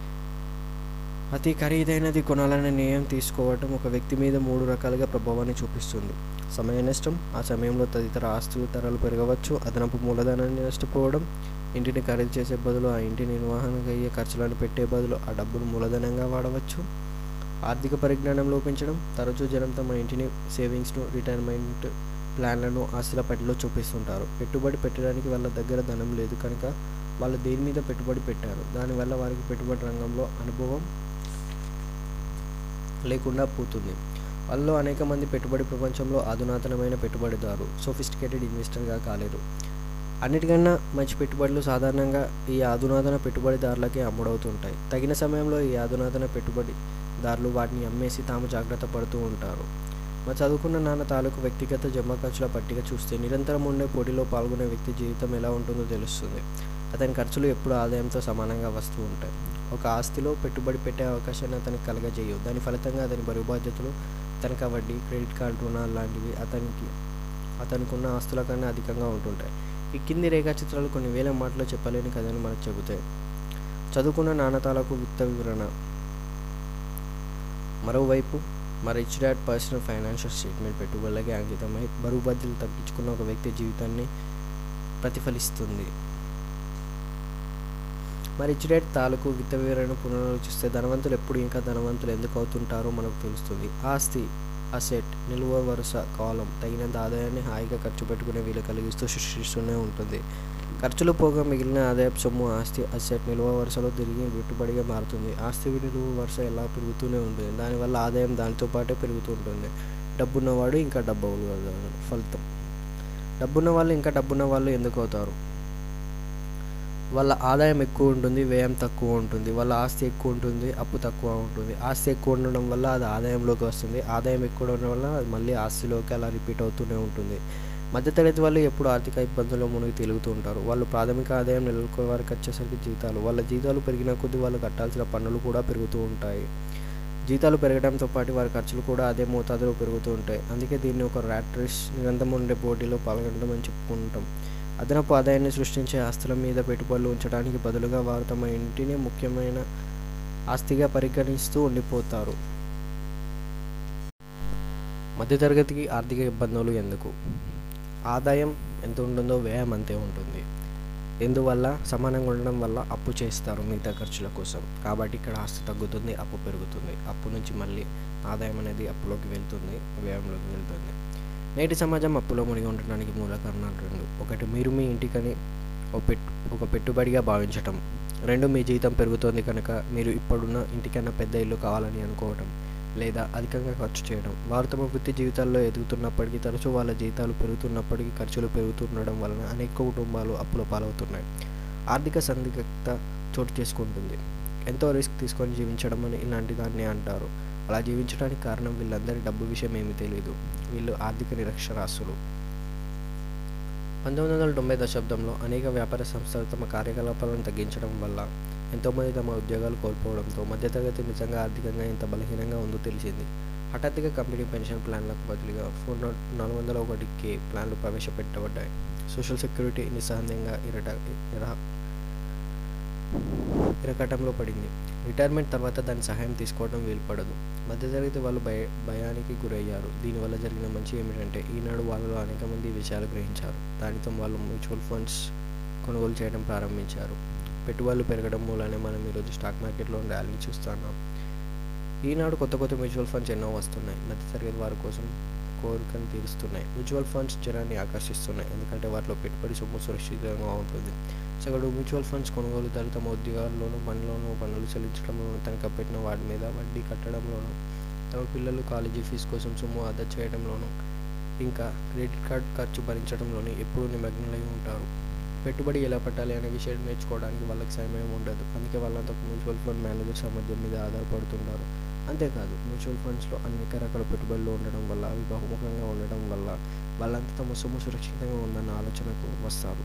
అతి ఖరీదైనది కొనాలనే నిర్ణయం తీసుకోవటం ఒక వ్యక్తి మీద మూడు రకాలుగా ప్రభావాన్ని చూపిస్తుంది సమయ నష్టం ఆ సమయంలో తదితర ఆస్తులు ధరలు పెరగవచ్చు అదనపు మూలధనాన్ని నష్టపోవడం ఇంటిని ఖరీదు చేసే బదులు ఆ ఇంటి నిర్వహణకు అయ్యే ఖర్చులను పెట్టే బదులు ఆ డబ్బును మూలధనంగా వాడవచ్చు ఆర్థిక పరిజ్ఞానం లోపించడం తరచూ జనం తమ ఇంటిని సేవింగ్స్ను రిటైర్మెంట్ ప్లాన్లను ఆస్తుల పట్టిలో చూపిస్తుంటారు పెట్టుబడి పెట్టడానికి వాళ్ళ దగ్గర ధనం లేదు కనుక వాళ్ళు దేని మీద పెట్టుబడి పెట్టారు దానివల్ల వారికి పెట్టుబడి రంగంలో అనుభవం లేకుండా పోతుంది వాళ్ళలో అనేక మంది పెట్టుబడి ప్రపంచంలో అధునాతనమైన పెట్టుబడిదారు సోఫిస్టికేటెడ్ ఇన్వెస్టర్గా కాలేరు అన్నిటికన్నా మంచి పెట్టుబడులు సాధారణంగా ఈ అధునాతన పెట్టుబడిదారులకే అమ్ముడవుతుంటాయి తగిన సమయంలో ఈ అధునాతన పెట్టుబడిదారులు వాటిని అమ్మేసి తాము జాగ్రత్త పడుతూ ఉంటారు మా చదువుకున్న నాన్న తాలూకు వ్యక్తిగత జమ ఖర్చుల పట్టిక చూస్తే నిరంతరం ఉండే పోటీలో పాల్గొనే వ్యక్తి జీవితం ఎలా ఉంటుందో తెలుస్తుంది అతని ఖర్చులు ఎప్పుడు ఆదాయంతో సమానంగా వస్తూ ఉంటాయి ఒక ఆస్తిలో పెట్టుబడి పెట్టే అవకాశాన్ని అతనికి కలగజేయవు దాని ఫలితంగా అతని బరువు బాధ్యతలు తనఖా వడ్డీ క్రెడిట్ కార్డు రుణాలు లాంటివి అతనికి అతనికి ఉన్న ఆస్తుల కన్నా అధికంగా ఉంటుంటాయి ఈ కింది రేఖాచిత్రాలు కొన్ని వేల మాటలు చెప్పలేని కథని మనకు చెబుతాయి చదువుకున్న నాణతాలకు విత్త వివరణ మరోవైపు మా rich dad personal financial statement పెట్టుబడులకి అంకితమై బరువు బాధ్యతలు తగ్గించుకున్న ఒక వ్యక్తి జీవితాన్ని ప్రతిఫలిస్తుంది మరి రిచ్ డాడ్ తాలూకు విత్త వివరణ పునరాలోచిస్తే ధనవంతులు ఎప్పుడు ఇంకా ధనవంతులు ఎందుకు అవుతుంటారో మనకు తెలుస్తుంది ఆస్తి అసెట్ నిల్వ వరుస కాలం తగినంత ఆదాయాన్ని హాయిగా ఖర్చు పెట్టుకునే వీలు కలిగిస్తూ సృష్టిస్తూనే ఉంటుంది ఖర్చులు పోగా మిగిలిన ఆదాయపు సొమ్ము ఆస్తి అసెట్ నిల్వ వరుసలో తిరిగి పెట్టుబడిగా మారుతుంది ఆస్తి నిలువ వరుస ఎలా పెరుగుతూనే ఉంటుంది దానివల్ల ఆదాయం దానితో పాటే పెరుగుతూ ఉంటుంది డబ్బున్నవాడు ఇంకా డబ్బు అవ్వగలడు. ఫలితం డబ్బున్న వాళ్ళు ఇంకా డబ్బున్న వాళ్ళు ఎందుకు అవుతారు వాళ్ళ ఆదాయం ఎక్కువ ఉంటుంది వ్యయం తక్కువ ఉంటుంది వాళ్ళ ఆస్తి ఎక్కువ ఉంటుంది అప్పు తక్కువ ఉంటుంది ఆస్తి ఎక్కువ ఉండడం వల్ల అది ఆదాయంలోకి వస్తుంది ఆదాయం ఎక్కువ ఉండడం వల్ల అది మళ్ళీ ఆస్తిలోకి అలా రిపీట్ అవుతూనే ఉంటుంది మధ్యతరగతి వాళ్ళు ఎప్పుడు ఆర్థిక ఇబ్బందుల్లో మునిగి తేలుగుతూ ఉంటారు వాళ్ళు ప్రాథమిక ఆదాయం నెలకొనే వారికి వచ్చేసరికి జీతాలు వాళ్ళ జీతాలు పెరిగిన కొద్దీ వాళ్ళు కట్టాల్సిన పన్నులు కూడా పెరుగుతూ ఉంటాయి జీతాలు పెరగడంతో పాటు వారి ఖర్చులు కూడా అదే మోతాదులో పెరుగుతూ ఉంటాయి అందుకే దీన్ని ఒక ర్యాట్ రేస్ నిరంతరం ఉండే పోటీలో పాల్గొనడం అని చెప్పుకుంటాం అదనపు ఆదాయాన్ని సృష్టించే ఆస్తుల మీద పెట్టుబడులు ఉంచడానికి బదులుగా వారు తమ ఇంటిని ముఖ్యమైన ఆస్తిగా పరిగణిస్తూ ఉండిపోతారు మధ్యతరగతికి ఆర్థిక ఇబ్బందులు ఎందుకు ఆదాయం ఎంత ఉంటుందో వ్యయం అంతే ఉంటుంది ఎందువల్ల సమానంగా ఉండడం వల్ల అప్పు చేస్తారు మిగతా ఖర్చుల కోసం కాబట్టి ఇక్కడ ఆస్తి తగ్గుతుంది అప్పు పెరుగుతుంది అప్పు నుంచి మళ్ళీ ఆదాయం అనేది అప్పులోకి వెళ్తుంది వ్యయంలోకి వెళ్తుంది నేటి సమాజం అప్పులో మునిగి ఉండడానికి మూల కారణాలు రెండు ఒకటి మీరు మీ ఇంటికని ఒక పెట్టు ఒక పెట్టుబడిగా భావించటం రెండు మీ జీతం పెరుగుతోంది కనుక మీరు ఇప్పుడున్న ఇంటికన్నా పెద్ద ఇల్లు కావాలని అనుకోవటం లేదా అధికంగా ఖర్చు చేయడం వారు తమ వృత్తి జీవితాల్లో ఎదుగుతున్నప్పటికీ తరచూ వాళ్ళ జీతాలు పెరుగుతున్నప్పటికీ ఖర్చులు పెరుగుతుండడం వలన అనేక కుటుంబాలు అప్పుల పాలవుతున్నాయి ఆర్థిక సందిగ్ధత చోటు చేసుకుంటుంది ఎంతో రిస్క్ తీసుకొని జీవించడం అని ఇలాంటి దాన్ని అంటారు అలా జీవించడానికి కారణం వీళ్ళందరి డబ్బు విషయం ఏమీ తెలియదు వీళ్ళు ఆర్థిక నిరక్షరాస్యులు పంతొమ్మిది వందల తొంభై దశాబ్దంలో అనేక వ్యాపార సంస్థలు తమ కార్యకలాపాలను తగ్గించడం వల్ల ఎంతోమంది తమ ఉద్యోగాలు కోల్పోవడంతో మధ్యతరగతి నిజంగా ఆర్థికంగా ఎంత బలహీనంగా ఉందో తెలిసింది హఠాత్తుగా కంపెనీ పెన్షన్ ప్లాన్లకు బదులుగా ఫోర్ నాట్ నాలుగు వందల ఒకటి కే ప్లాన్లు ప్రవేశపెట్టబడ్డాయి సోషల్ సెక్యూరిటీ నిస్సందేహంగా ఇరట ఇరా ఇరకటంలో పడింది రిటైర్మెంట్ తర్వాత దాని సహాయం తీసుకోవడం వీలుపడదు మధ్యతరగతి వాళ్ళు భయ భయానికి గురయ్యారు దీనివల్ల జరిగిన మంచి ఏమిటంటే ఈనాడు వాళ్ళలో అనేక మంది ఈ విషయాలు గ్రహించారు దానితో వాళ్ళు మ్యూచువల్ ఫండ్స్ కొనుగోలు చేయడం ప్రారంభించారు పెట్టుబడులు పెరగడం మూలనే మనం ఈరోజు స్టాక్ మార్కెట్లో ర్యాలీని చూస్తున్నాం ఈనాడు కొత్త కొత్త మ్యూచువల్ ఫండ్స్ ఎన్నో వస్తున్నాయి మధ్యతరగతి వారి కోసం కోరికను తీరుస్తున్నాయి మ్యూచువల్ ఫండ్స్ జనాన్ని ఆకర్షిస్తున్నాయి ఎందుకంటే వాటిలో పెట్టుబడి సొమ్ము సురక్షితంగా ఉంటుంది సగటు మ్యూచువల్ ఫండ్స్ కొనుగోలుదారు తమ ఉద్యోగాల్లోనూ పనిలోనూ పనులు చెల్లించడంలోనూ తనఖా పెట్టిన వాటి మీద వడ్డీ కట్టడంలోనూ తమ పిల్లలు కాలేజీ ఫీజు కోసం సొమ్ము ఆదా చేయడంలోనూ ఇంకా క్రెడిట్ కార్డ్ ఖర్చు భరించడంలోనూ ఎప్పుడూ నిమగ్నమై ఉంటారు పెట్టుబడి ఎలా పెట్టాలి అనే విషయం నేర్చుకోవడానికి వాళ్ళకి సమయం ఉండదు అందుకే వాళ్ళంతా మ్యూచువల్ ఫండ్ మేనేజర్ సామర్థ్యం మీద ఆధారపడుతుంటారు అంతేకాదు మ్యూచువల్ ఫండ్స్లో అనేక రకాల పెట్టుబడులు ఉండడం వల్ల అవి బహుముఖంగా ఉండడం వల్ల వాళ్ళంతా తమ సొమ్ము సురక్షితంగా ఉందన్న ఆలోచనకు వస్తారు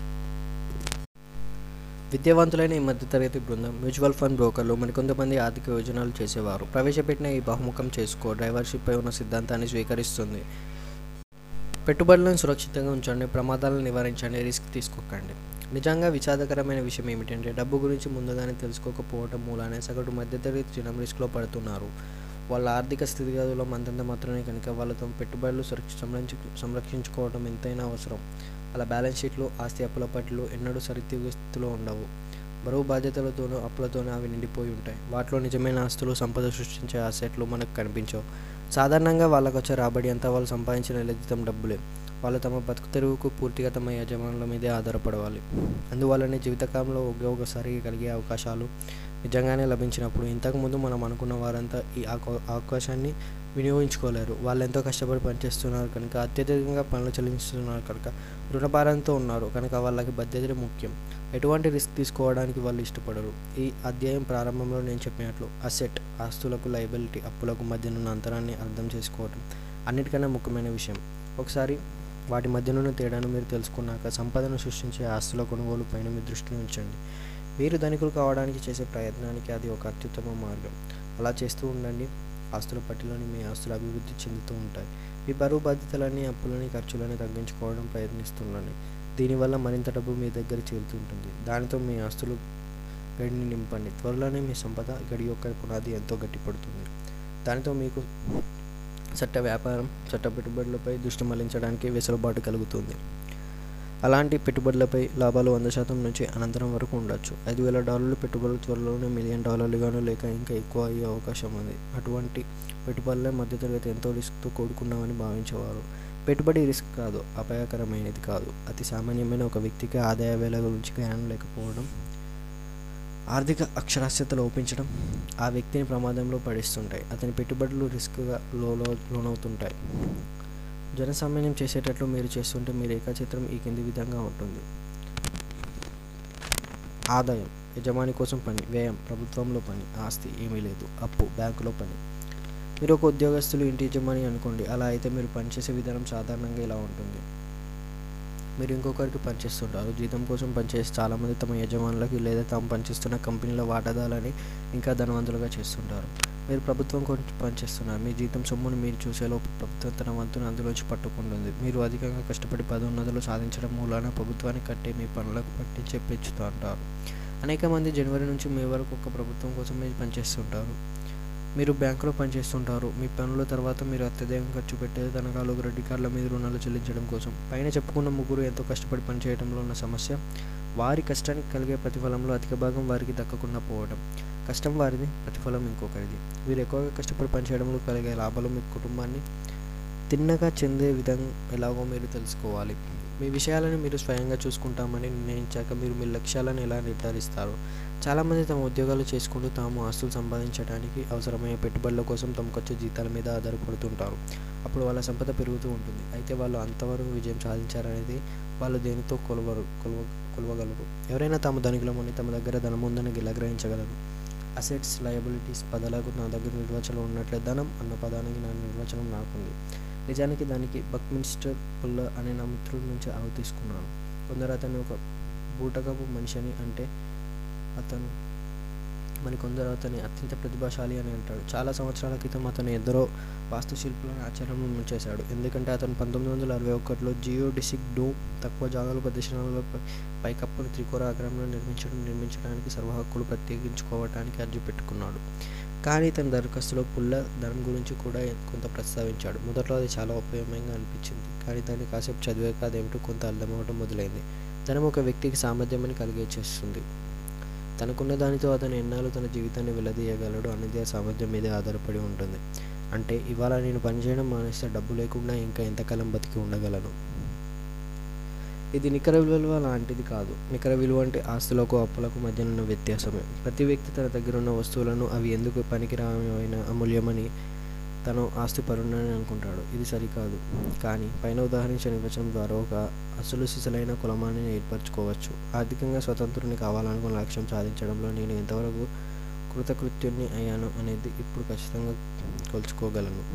విద్యావంతులైన ఈ మధ్యతరగతి బృందం మ్యూచువల్ ఫండ్ బ్రోకర్లు మరికొంతమంది ఆర్థిక యోజనాలు చేసేవారు ప్రవేశపెట్టిన ఈ బహుముఖం చేసుకో డ్రైవర్షిప్పై ఉన్న సిద్ధాంతాన్ని స్వీకరిస్తుంది పెట్టుబడులను సురక్షితంగా ఉంచండి ప్రమాదాలను నివారించండి రిస్క్ తీసుకోకండి నిజంగా విషాదకరమైన విషయం ఏమిటంటే డబ్బు గురించి ముందుగానే తెలుసుకోకపోవటం మూలానే సగటు మధ్యతరగతి జనం రిస్క్లో పడుతున్నారు వాళ్ళ ఆర్థిక స్థితిగతుల్లో మంతంత మాత్రమే కనుక వాళ్ళు తమ పెట్టుబడులు సురక్ష సంరక్షి సంరక్షించుకోవడం ఎంతైనా అవసరం అలా బ్యాలెన్స్ షీట్లు ఆస్తి అప్పుల పట్లు ఎన్నడూ సరితూగే స్థితిలో ఉండవు బరువు బాధ్యతలతోనూ అప్పులతోనూ అవి నిండిపోయి ఉంటాయి వాటిలో నిజమైన ఆస్తులు సంపద సృష్టించే ఆసెట్లు మనకు కనిపించవు సాధారణంగా వాళ్ళకు వచ్చే రాబడి అంతా వాళ్ళు సంపాదించిన లెజితం డబ్బులే వాళ్ళు తమ బతుకు తెరువుకు పూర్తిగా తమ యజమానుల మీదే ఆధారపడవాలి అందువల్లనే జీవితకాలంలో ఒకే ఒకసారి కలిగే అవకాశాలు నిజంగానే లభించినప్పుడు ఇంతకుముందు మనం అనుకున్న వారంతా ఈ ఆక- అవకాశాన్ని వినియోగించుకోలేరు వాళ్ళు ఎంతో కష్టపడి పనిచేస్తున్నారు కనుక అత్యధికంగా పనులు చెల్లిస్తున్నారు కనుక రుణభారంతో ఉన్నారు కనుక వాళ్ళకి బాధ్యత ముఖ్యం ఎటువంటి రిస్క్ తీసుకోవడానికి వాళ్ళు ఇష్టపడరు ఈ అధ్యాయం ప్రారంభంలో నేను చెప్పినట్లు అసెట్ ఆస్తులకు లైబిలిటీ అప్పులకు మధ్యనున్న అంతరాన్ని అర్థం చేసుకోవడం అన్నిటికన్నా ముఖ్యమైన విషయం ఒకసారి వాటి మధ్యనున్న తేడాను మీరు తెలుసుకున్నాక సంపదను సృష్టించే ఆస్తుల కొనుగోలు పైన మీ దృష్టిని ఉంచండి మీరు ధనికులు కావడానికి చేసే ప్రయత్నానికి అది ఒక అత్యుత్తమ మార్గం అలా చేస్తూ ఉండండి ఆస్తుల పట్టిలోని మీ ఆస్తులు అభివృద్ధి చెందుతూ ఉంటాయి మీ బరువు బాధ్యతలని అప్పులని ఖర్చులని తగ్గించుకోవడం ప్రయత్నిస్తుండండి దీనివల్ల మరింత డబ్బు మీ దగ్గర చేరుతుంటుంది దానితో మీ ఆస్తులు గడిని నింపండి త్వరలోనే మీ సంపద గడి యొక్క పునాది ఎంతో గట్టిపడుతుంది దానితో మీకు చట్ట వ్యాపారం చట్ట పెట్టుబడులపై దృష్టి మళ్లించడానికి వెసులుబాటు కలుగుతుంది అలాంటి పెట్టుబడులపై లాభాలు వంద శాతం నుంచి అనంతరం వరకు ఉండొచ్చు ఐదు వేల డాలర్లు పెట్టుబడులు త్వరలోనే మిలియన్ డాలర్లుగాను లేక ఇంకా ఎక్కువ అయ్యే అవకాశం ఉంది అటువంటి పెట్టుబడులే మధ్యతరగతి ఎంతో రిస్క్తో కూడుకున్నామని భావించేవారు పెట్టుబడి రిస్క్ కాదు అపాయకరమైనది కాదు అతి సామాన్యమైన ఒక వ్యక్తికి ఆదాయ వేల గురించి జ్ఞానం లేకపోవడం ఆర్థిక అక్షరాస్యత లోపించడం ఆ వ్యక్తిని ప్రమాదంలో పడిస్తుంటాయి అతని పెట్టుబడులు రిస్క్గా లోలో లోనవుతుంటాయి జనసామాన్యం చేసేటట్లు మీరు చేస్తుంటే మీ రేఖాచిత్రం ఈ కింది విధంగా ఉంటుంది ఆదాయం యజమాని కోసం పని వ్యయం ప్రభుత్వంలో పని ఆస్తి ఏమీ లేదు అప్పు బ్యాంకులో పని మీరు ఒక ఉద్యోగస్తులు ఇంటి యజమాని అనుకోండి అలా అయితే మీరు పనిచేసే విధానం సాధారణంగా ఇలా ఉంటుంది మీరు ఇంకొకరికి పనిచేస్తుంటారు జీతం కోసం పనిచేసి చాలామంది తమ యజమానులకి లేదా తాము పనిచేస్తున్న కంపెనీల వాటాదారులని ఇంకా ధనవంతులుగా చేస్తుంటారు మీరు ప్రభుత్వం కోసం పనిచేస్తున్నారు మీ జీతం సొమ్మును మీరు చూసేలోపు ప్రభుత్వం తన వంతును అందులోంచి పట్టుకుంటుంది మీరు అధికంగా కష్టపడి పదోన్నతులు సాధించడం మూలాన ప్రభుత్వానికి కట్టే మీ పనులకు పట్టించే పెంచుతూ ఉంటారు అనేక మంది జనవరి నుంచి మే వరకు ఒక ప్రభుత్వం కోసం మీరు పనిచేస్తుంటారు మీరు బ్యాంకులో పనిచేస్తుంటారు మీ పనుల తర్వాత మీరు అత్యధికంగా ఖర్చు పెట్టేది తనఖాలు క్రెడిట్ కార్డుల మీద రుణాలు చెల్లించడం కోసం పైన చెప్పుకున్న ముగ్గురు ఎంతో కష్టపడి పనిచేయడంలో ఉన్న సమస్య వారి కష్టానికి కలిగే ప్రతిఫలంలో అధిక భాగం వారికి దక్కకుండా పోవడం కష్టం వారిది ప్రతిఫలం ఇంకొకరిది వీరు ఎక్కువగా కష్టపడి పనిచేయడంలో కలిగే లాభాలు మీ కుటుంబాన్ని తిన్నగా చెందే విధంగా ఎలాగో మీరు తెలుసుకోవాలి మీ విషయాలను మీరు స్వయంగా చూసుకుంటామని నిర్ణయించాక మీరు మీ లక్ష్యాలను ఎలా నిర్ధారిస్తారు చాలామంది తమ ఉద్యోగాలు చేసుకుంటూ తాము ఆస్తులు సంపాదించడానికి అవసరమయ్యే పెట్టుబడుల కోసం తమకొచ్చే జీతాల మీద ఆధారపడుతుంటారు అప్పుడు వాళ్ళ సంపద పెరుగుతూ ఉంటుంది అయితే వాళ్ళు అంతవరకు విజయం సాధించారనేది వాళ్ళు దేనితో కొలవరు కొలవ కొలవగలరు ఎవరైనా తాము ధనికులమని తమ దగ్గర ధనం ఉందని ఇలా గ్రహించగలరు అసెట్స్ లయబిలిటీస్ పదాలకు నా దగ్గర నిర్వచనం ఉన్నట్లే ధనం అన్న పదానికి నా నిర్వచనం నాకుంది నిజానికి దానికి బక్మిన్స్టర్ పుల్ల అనే నా మిత్రుడి నుంచి ఆవు తీసుకున్నాను కొందరు అతన్ని ఒక బూటకపు మనిషి అని అంటే అతను మరి కొందరు అతని అత్యంత ప్రతిభాశాలి అని అంటాడు చాలా సంవత్సరాల క్రితం అతను ఎందరో వాస్తుశిల్పులను ఆశ్చర్యంలో ముంచేశాడు ఎందుకంటే అతను పంతొమ్మిది వందల అరవై ఒకటిలో జియో డిసిక్ డోమ్ తక్కువ జాగాలు ప్రదర్శనలో పైకప్పును త్రికోణ ఆకారంలో నిర్మించడం నిర్మించడానికి సర్వహక్కులు ప్రత్యేకించుకోవడానికి అర్జీ పెట్టుకున్నాడు కానీ తన దరఖాస్తులో పుల్ల ధనం గురించి కూడా కొంత ప్రస్తావించాడు మొదట్లో అది చాలా ఉపయోగంగా అనిపించింది కానీ దాన్ని కాసేపు చదివాక అదేమిటో కొంత అర్థమవడం మొదలైంది ధనం ఒక వ్యక్తికి సామర్థ్యమని కలిగే చేస్తుంది తనకున్న దానితో అతను ఎన్నాళ్ళు తన జీవితాన్ని వెల్లదీయగలడు అనేది ఆ సామర్థ్యం మీదే ఆధారపడి ఉంటుంది అంటే ఇవాళ నేను పనిచేయడం మానేస్తే డబ్బు లేకుండా ఇంకా ఎంతకాలం బతికి ఉండగలను ఇది నికర విలువ లాంటిది కాదు నికర విలువ అంటే ఆస్తులకు అప్పులకు మధ్య ఉన్న వ్యత్యాసమే ప్రతి వ్యక్తి తన దగ్గర ఉన్న వస్తువులను అవి ఎందుకు పనికిరామైన అమూల్యమని తను ఆస్తి పరుణని అనుకుంటాడు ఇది సరికాదు కానీ పైన ఉదాహరించిన నిర్వచనం ద్వారా ఒక అసలు సిసలైన కులమాన్ని ఏర్పరచుకోవచ్చు ఆర్థికంగా స్వతంత్రుని కావాలనుకున్న లక్ష్యం సాధించడంలో నేను ఎంతవరకు కృతకృత్యుని అయ్యాను అనేది ఇప్పుడు ఖచ్చితంగా కొలుచుకోగలను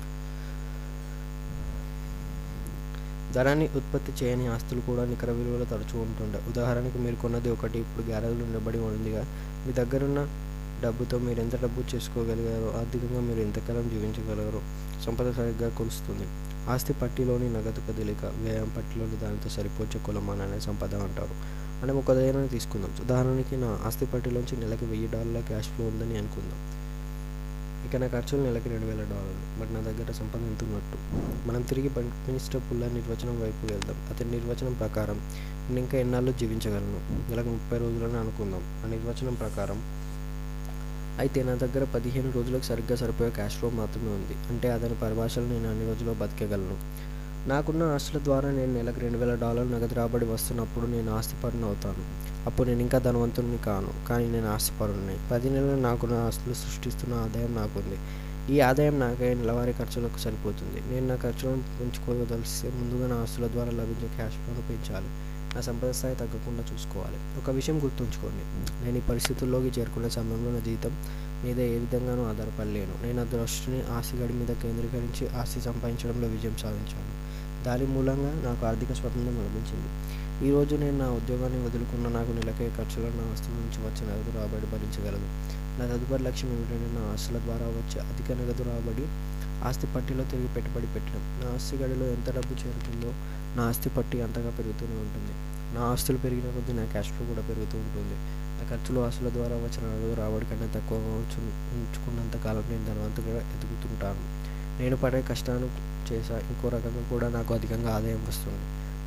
ధనాన్ని ఉత్పత్తి చేయని ఆస్తులు కూడా నికర విలువలో తరచూ ఉంటుండే ఉదాహరణకు మీరు కొన్నది ఒకటి ఇప్పుడు గ్యారేజ్లో నిలబడి ఉందిగా మీ దగ్గరున్న డబ్బుతో మీరు ఎంత డబ్బు చేసుకోగలిగారో ఆర్థికంగా మీరు ఎంతకాలం జీవించగలరో సంపద సరిగ్గా కొలుస్తుంది ఆస్తి పట్టిలోని నగదు కదలిక వ్యయం పట్టిలోని దానితో సరిపోచే కులమాన అనే సంపద అంటారు మనం ఒక ఉదాహరణ తీసుకుందాం ఉదాహరణకి నా ఆస్తి పట్టిలోంచి నెలకి వెయ్యి డాలర్ల క్యాష్ ఫ్లో ఉందని అనుకుందాం ఇక నా ఖర్చులు నెలకి రెండు వేల డాలర్లు బట్ నా దగ్గర సంపద ఎంత ఉన్నట్టు మనం తిరిగి మినిస్టర్ పుల్ల నిర్వచనం వైపు వెళ్దాం అతని నిర్వచనం ప్రకారం నేను ఇంకా ఎన్నాళ్ళు జీవించగలను నెలకు ముప్పై రోజులని అనుకుందాం ఆ నిర్వచనం ప్రకారం అయితే నా దగ్గర పదిహేను రోజులకు సరిగ్గా సరిపోయే క్యాష్ ఫ్లో మాత్రమే ఉంది అంటే అతని పరిభాషలో నేను అన్ని రోజుల్లో బతికేయగలను నాకున్న ఆస్తుల ద్వారా నేను నెలకు రెండు వేల డాలర్లు నగదు రాబడి వస్తున్నప్పుడు నేను ఆస్తిపరుని అవుతాను అప్పుడు నేను ఇంకా ధనవంతుడిని కాను కానీ నేను ఆస్తిపరుని పది నెలలు నాకున్న ఆస్తులు సృష్టిస్తున్న ఆదాయం నాకుంది ఈ ఆదాయం నాకే నెలవారీ ఖర్చులకు సరిపోతుంది నేను నా ఖర్చులను పెంచుకోదలిస్తే ముందుగా నా ఆస్తుల ద్వారా లభించే క్యాష్ ఫ్లోను పెంచాలి నా సంపద స్థాయి తగ్గకుండా చూసుకోవాలి ఒక విషయం గుర్తుంచుకోండి నేను ఈ పరిస్థితుల్లోకి చేరుకునే సమయంలో నా జీతం మీద ఏ విధంగానూ ఆధారపడలేను నేను ఆ దృష్టిని ఆస్తిగడి మీద కేంద్రీకరించి ఆస్తి సంపాదించడంలో విజయం సాధించాను దాని మూలంగా నాకు ఆర్థిక స్వతంత్రం లభించింది ఈరోజు నేను నా ఉద్యోగాన్ని వదులుకున్న నాకు నెలకే ఖర్చులను నా ఆస్తుల నుంచి వచ్చే నగదు రాబడి భరించగలదు నా తదుపరి లక్ష్యం ఏమిటంటే నా ఆస్తుల ద్వారా వచ్చే అధిక నగదు రాబడి ఆస్తి పట్టిలో తిరిగి పెట్టుబడి పెట్టడం నా ఆస్తి గడిలో ఎంత డబ్బు చేరుతుందో నా ఆస్తి పట్టి అంతగా పెరుగుతూనే ఉంటుంది నా ఆస్తులు పెరిగిన కొద్దీ నా క్యాష్ ఫ్లో కూడా పెరుగుతూ ఉంటుంది నా ఖర్చులు ఆస్తుల ద్వారా వచ్చిన నగదు రాబడి కన్నా తక్కువగా ఉంచు ఉంచుకున్నంత కాలం నేను ధనవంతుగా ఎదుగుతుంటాను నేను పడే కష్టాన్ని చేసా ఇంకో రకంగా కూడా నాకు అధికంగా ఆదాయం వస్తుంది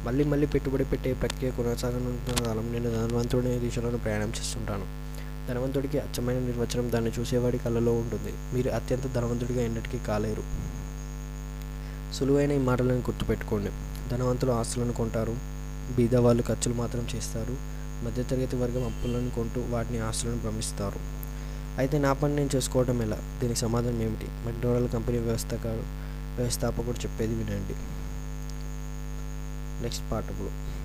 మళ్ళీ మళ్ళీ పెట్టుబడి పెట్టే ప్రక్రియ కొనసాగనున్న కాలం నేను ధనవంతుడి దిశలో ప్రయాణం చేస్తుంటాను ధనవంతుడికి అచ్చమైన నిర్వచనం దాన్ని చూసేవాడి కళ్ళలో ఉంటుంది మీరు అత్యంత ధనవంతుడిగా ఎన్నటికీ కాలేరు సులువైన ఈ మాటలను గుర్తుపెట్టుకోండి ధనవంతులు ఆస్తులను కొంటారు బీద వాళ్ళు ఖర్చులు మాత్రం చేస్తారు మధ్యతరగతి వర్గం అప్పులను కొంటూ వాటిని ఆస్తులను భ్రమిస్తారు అయితే నా పని నేను చేసుకోవడం ఎలా దీనికి సమాధానం ఏమిటి మెక్డోనల్డ్ కంపెనీ వ్యవస్థకారు వ్యవస్థాపకుడు చెప్పేది వినండి నెక్స్ట్ పార్ట్ ఇప్పుడు